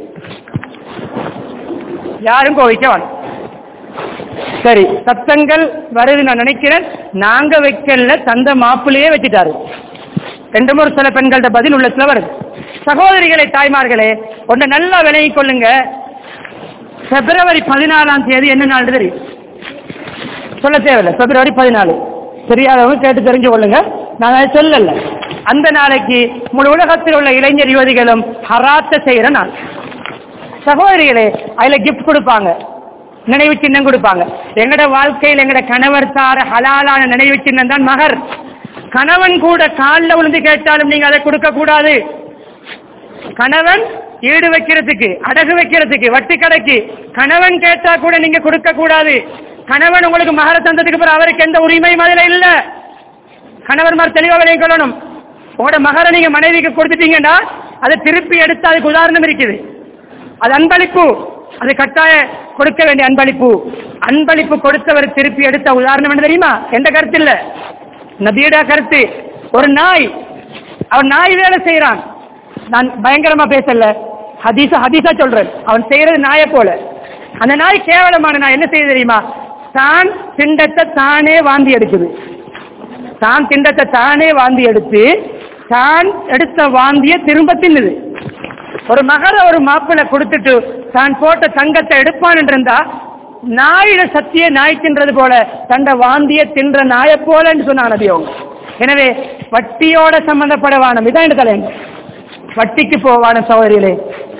யாரும் கோவிக்க வேணும் சரி சத்தங்கள் வருது நான் நினைக்கிறேன் நாங்க வைக்கல தந்த மாப்பிள்ளையே வச்சுட்டாரு ரெண்டு மூணு சில பெண்கள்ட்ட பதில் உள்ளத்துல வருது சகோதரிகளே தாய்மார்களே ஒன்றை நல்லா விலகிக் கொள்ளுங்க பிப்ரவரி பதினாலாம் தேதி என்ன நாள் தெரியும் சொல்ல தேவையில்லை பிப்ரவரி பதினாலு தெரியாதவங்க கேட்டு தெரிஞ்சு கொள்ளுங்க நான் அதை சொல்லல அந்த நாளைக்கு முழு உலகத்தில் உள்ள இளைஞர் யுவதிகளும் ஹராத்த செய்யற நாள் சகோதரிகளே அதுல கிஃப்ட் கொடுப்பாங்க நினைவு சின்னம் கொடுப்பாங்க எங்கட வாழ்க்கையில் எங்கட கணவர் தார ஹலாலான நினைவு சின்னம் தான் மகர் கணவன் கூட காலில் விழுந்து கேட்டாலும் நீங்க அதை கொடுக்க கூடாது கணவன் ஈடு வைக்கிறதுக்கு அடகு வைக்கிறதுக்கு வட்டி கடைக்கு கணவன் கேட்டா கூட நீங்க கொடுக்க கூடாது கணவன் உங்களுக்கு மகர தந்ததுக்கு பிறகு அவருக்கு எந்த உரிமையும் அதுல இல்ல கணவன் மாதிரி தெளிவாக விளைய கொள்ளணும் உங்களோட மகரை நீங்க மனைவிக்கு கொடுத்துட்டீங்கன்னா அதை திருப்பி எடுத்து அதுக்கு உதாரணம் இருக்குது அது அன்பளிப்பு அது கட்டாய கொடுக்க வேண்டிய அன்பளிப்பு அன்பளிப்பு கொடுத்தவர் திருப்பி எடுத்த உதாரணம் என்ன தெரியுமா எந்த கருத்து இல்ல நபியடா கருத்து ஒரு நாய் அவன் நாய் வேலை செய்யறான் நான் பயங்கரமா பேசல ஹதீசா ஹதீசா சொல்றேன் அவன் செய்யறது நாயை போல அந்த நாய் கேவலமான நாய் என்ன செய்யுது தெரியுமா தான் திண்டத்தை தானே வாந்தி எடுக்குது தான் திண்டத்தை தானே வாந்தி எடுத்து தான் எடுத்த வாந்திய திரும்ப தின்னுது ஒரு மகர ஒரு மாப்பிள்ளை கொடுத்துட்டு தான் போட்ட தங்கத்தை எடுப்பான் இருந்தா நாயிட சத்திய நாய் தின்றது போல தண்ட வாந்திய தின்ற நாயை போலன்னு சொன்னாங்க நபி அவங்க எனவே வட்டியோட சம்பந்தப்பட வானம் இதான் என் தலைங்க வட்டிக்கு போவான சகோதரிகளே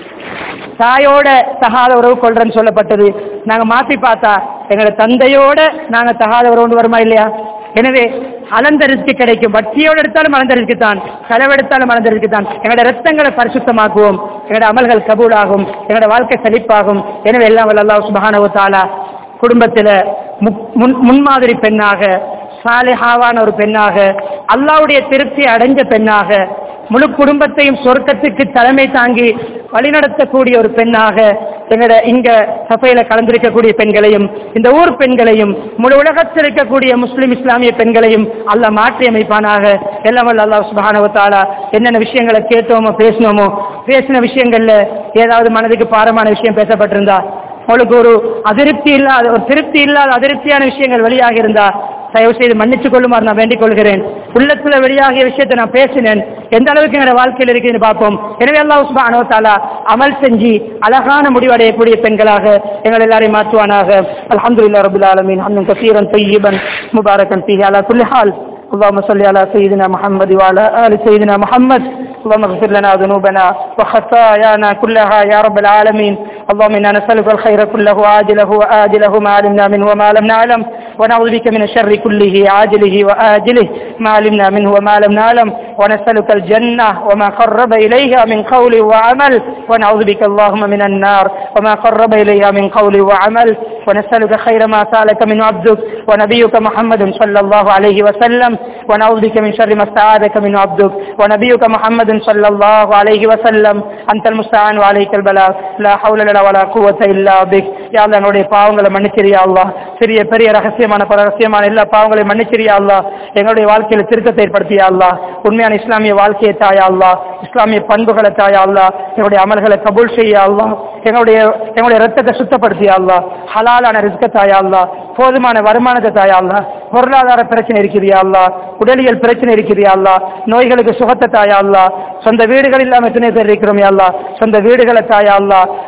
தாயோட தகாத உறவு கொள்றேன்னு சொல்லப்பட்டது நாங்க மாத்தி பார்த்தா எங்களோட தந்தையோட நாங்க தகாத உறவு கொண்டு வருமா இல்லையா எனவே அலந்த ரிஸ்க் கிடைக்கும் வட்டியோடு எடுத்தாலும் அலந்த ரிஸ்க் தான் செலவெடுத்தாலும் அலந்த ரிஸ்க் தான் எங்களோட ரத்தங்களை பரிசுத்தமாக்குவோம் எங்களோட அமல்கள் கபூலாகும் எங்களோட வாழ்க்கை செழிப்பாகும் எனவே எல்லாம் வல்ல அல்லாஹ் சுபஹானஹு வ தஆலா குடும்பத்தில் முன் முன்மாதிரி பெண்ணாக சாலிஹாவான ஒரு பெண்ணாக அல்லாவுடைய திருப்தி அடைஞ்ச பெண்ணாக முழு குடும்பத்தையும் சொர்க்கத்துக்கு தலைமை தாங்கி வழிநடத்தக்கூடிய ஒரு பெண்ணாக எங்களோட இங்க சபையில கலந்திருக்கக்கூடிய பெண்களையும் இந்த ஊர் பெண்களையும் முழு உலகத்தில் இருக்கக்கூடிய முஸ்லிம் இஸ்லாமிய பெண்களையும் அல்லாஹ் மாற்றி அமைப்பானாக எல்லாம் வல்ல அல்லாஹ் சுபஹானஹு வ தஆலா என்னென்ன விஷயங்களை கேட்டோமோ பேசினோமோ பேசின விஷயங்கள்ல ஏதாவது மனதுக்கு பாரமான விஷயம் பேசப்பட்டிருந்தா உங்களுக்கு ஒரு அதிருப்தி இல்லாத ஒரு திருப்தி இல்லாத அதிருப்தியான விஷயங்கள் வெளியாக இருந்தா தயவு செய்து மன்னித்துக் கொள்ளுமாறு நான் வேண்டிக் கொள்கிறேன் உள்ளத்துல வெளியாகிய விஷயத்தை நான் பேசினேன் எந்த அளவுக்கு என்னோட வாழ்க்கையில் இருக்குதுன்னு பார்ப்போம் எனவே அல்லாஹ் சுப்ஹானஹு வ தஆலா அமல் செஞ்சு அழகான முடிவடையக்கூடிய பெண்களாக எங்கள் எல்லாரையும் மாற்றுவானாக அல்ஹம்துலில்லாஹி ரப்பில் ஆலமீன் ஹம்தன் கஸீரன் தய்யிபன் முபாரக்கன் ஃபீஹி அலா குல்லி ஹால் اللهم صل على سيدنا محمد وعلى آل سيدنا محمد اللهم اغفر لنا ذنوبنا وخطايانا كلها يا رب العالمين اللهم إنا نسألك الخير كله عاجله وآجله ما علمنا منه وما لم نعلم ونعوذ بك من الشر كله عاجله وآجله ما علمنا منه وما لم نعلم ونسألك الجنة وما قرب إليها من قول وعمل ونعوذ بك اللهم من النار وما قرب إليها من قول وعمل ونسألك خير ما سألك من عبدك ونبيك محمد صلى الله عليه وسلم ونعوذ بك من شر ما استعاذك من عبدك ونبيك محمد صلى الله عليه وسلم أنت المستعان وعليك البلاغ لا حول لنا ولا قوة إلا بك يا الله என்னுடைய பாவங்களை மன்னிச்சிரியா அல்லாஹ் சிறிய பெரிய ரகசியமான பல ரகசியமான எல்லா பாவங்களையும் மன்னிச்சிரியா அல்லாஹ் எங்களுடைய வாழ்க்கையில திருத்தத்தை ஏற்படுத்தியா அல்லாஹ் உண்மையான இஸ்லாமிய வாழ்க்கையை தாயா அல்லாஹ் இஸ்லாமிய பண்புகளை தாயா அல்லாஹ் எங்களுடைய அமல்களை கபூல் செய்ய அல்லாஹ் எங்களுடைய எங்களுடைய ரத்தத்தை சுத்தப்படுத்தியா அல்லாஹ் ஹலாலான ரிஸ்க தாயா அல்லாஹ் போதுமான வருமானத்தை தாயா அல்லாஹ் பொருளாதார பிரச்சனை இருக்கிறியா அல்லாஹ் உடலியல் பிரச்சனை இருக்கிறியா அல்லாஹ் நோய்களுக்கு சுகத்தை தாயா அல்லாஹ் சொந்த வீடுகள் இல்லாம எத்தனை பேர் இருக்கிறோம் யா அல்லாஹ் சொந்த வீடுகளை தாயா அல்லாஹ்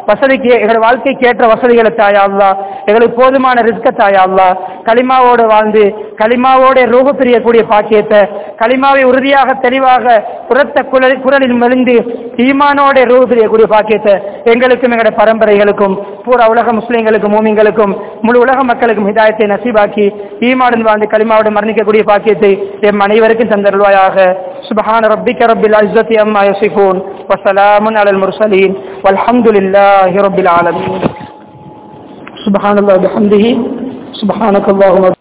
வசதிக்கு எங்கள் வாழ்க்கைக்கு ஏற்ற வசதிகளை தாயா அல்லா எங்களுக்கு போதுமான ரிஸ்க தாயா அல்லா களிமாவோடு வாழ்ந்து களிமாவோட ரூப பிரியக்கூடிய பாக்கியத்தை களிமாவை உறுதியாக தெளிவாக புறத்த குரல் குரலில் மெலிந்து ஈமானோட ரூப பிரியக்கூடிய பாக்கியத்தை எங்களுக்கும் எங்களுடைய பரம்பரைகளுக்கும் பூரா உலக முஸ்லிம்களுக்கும் மூமிங்களுக்கும் முழு உலக மக்களுக்கும் ஹிதாயத்தை நசீபாக்கி ஈமாடன் வாழ்ந்து களிமாவோடு மரணிக்கக்கூடிய பாக்கியத்தை எம் அனைவருக்கும் தந்தருள்வாயாக சுபஹான ரப்பிக்க ரப்பில் அஸ்ஸத்தி அம்மா யசிஃபூன் வசலாமுன் அலல் முர்சலீன் வல்ஹம்துலில்லாஹி ரப்பில் ஆலமீன் சுபஹானல்லாஹி பிஹம்திஹி சுபஹானக்கல்லாஹும்ம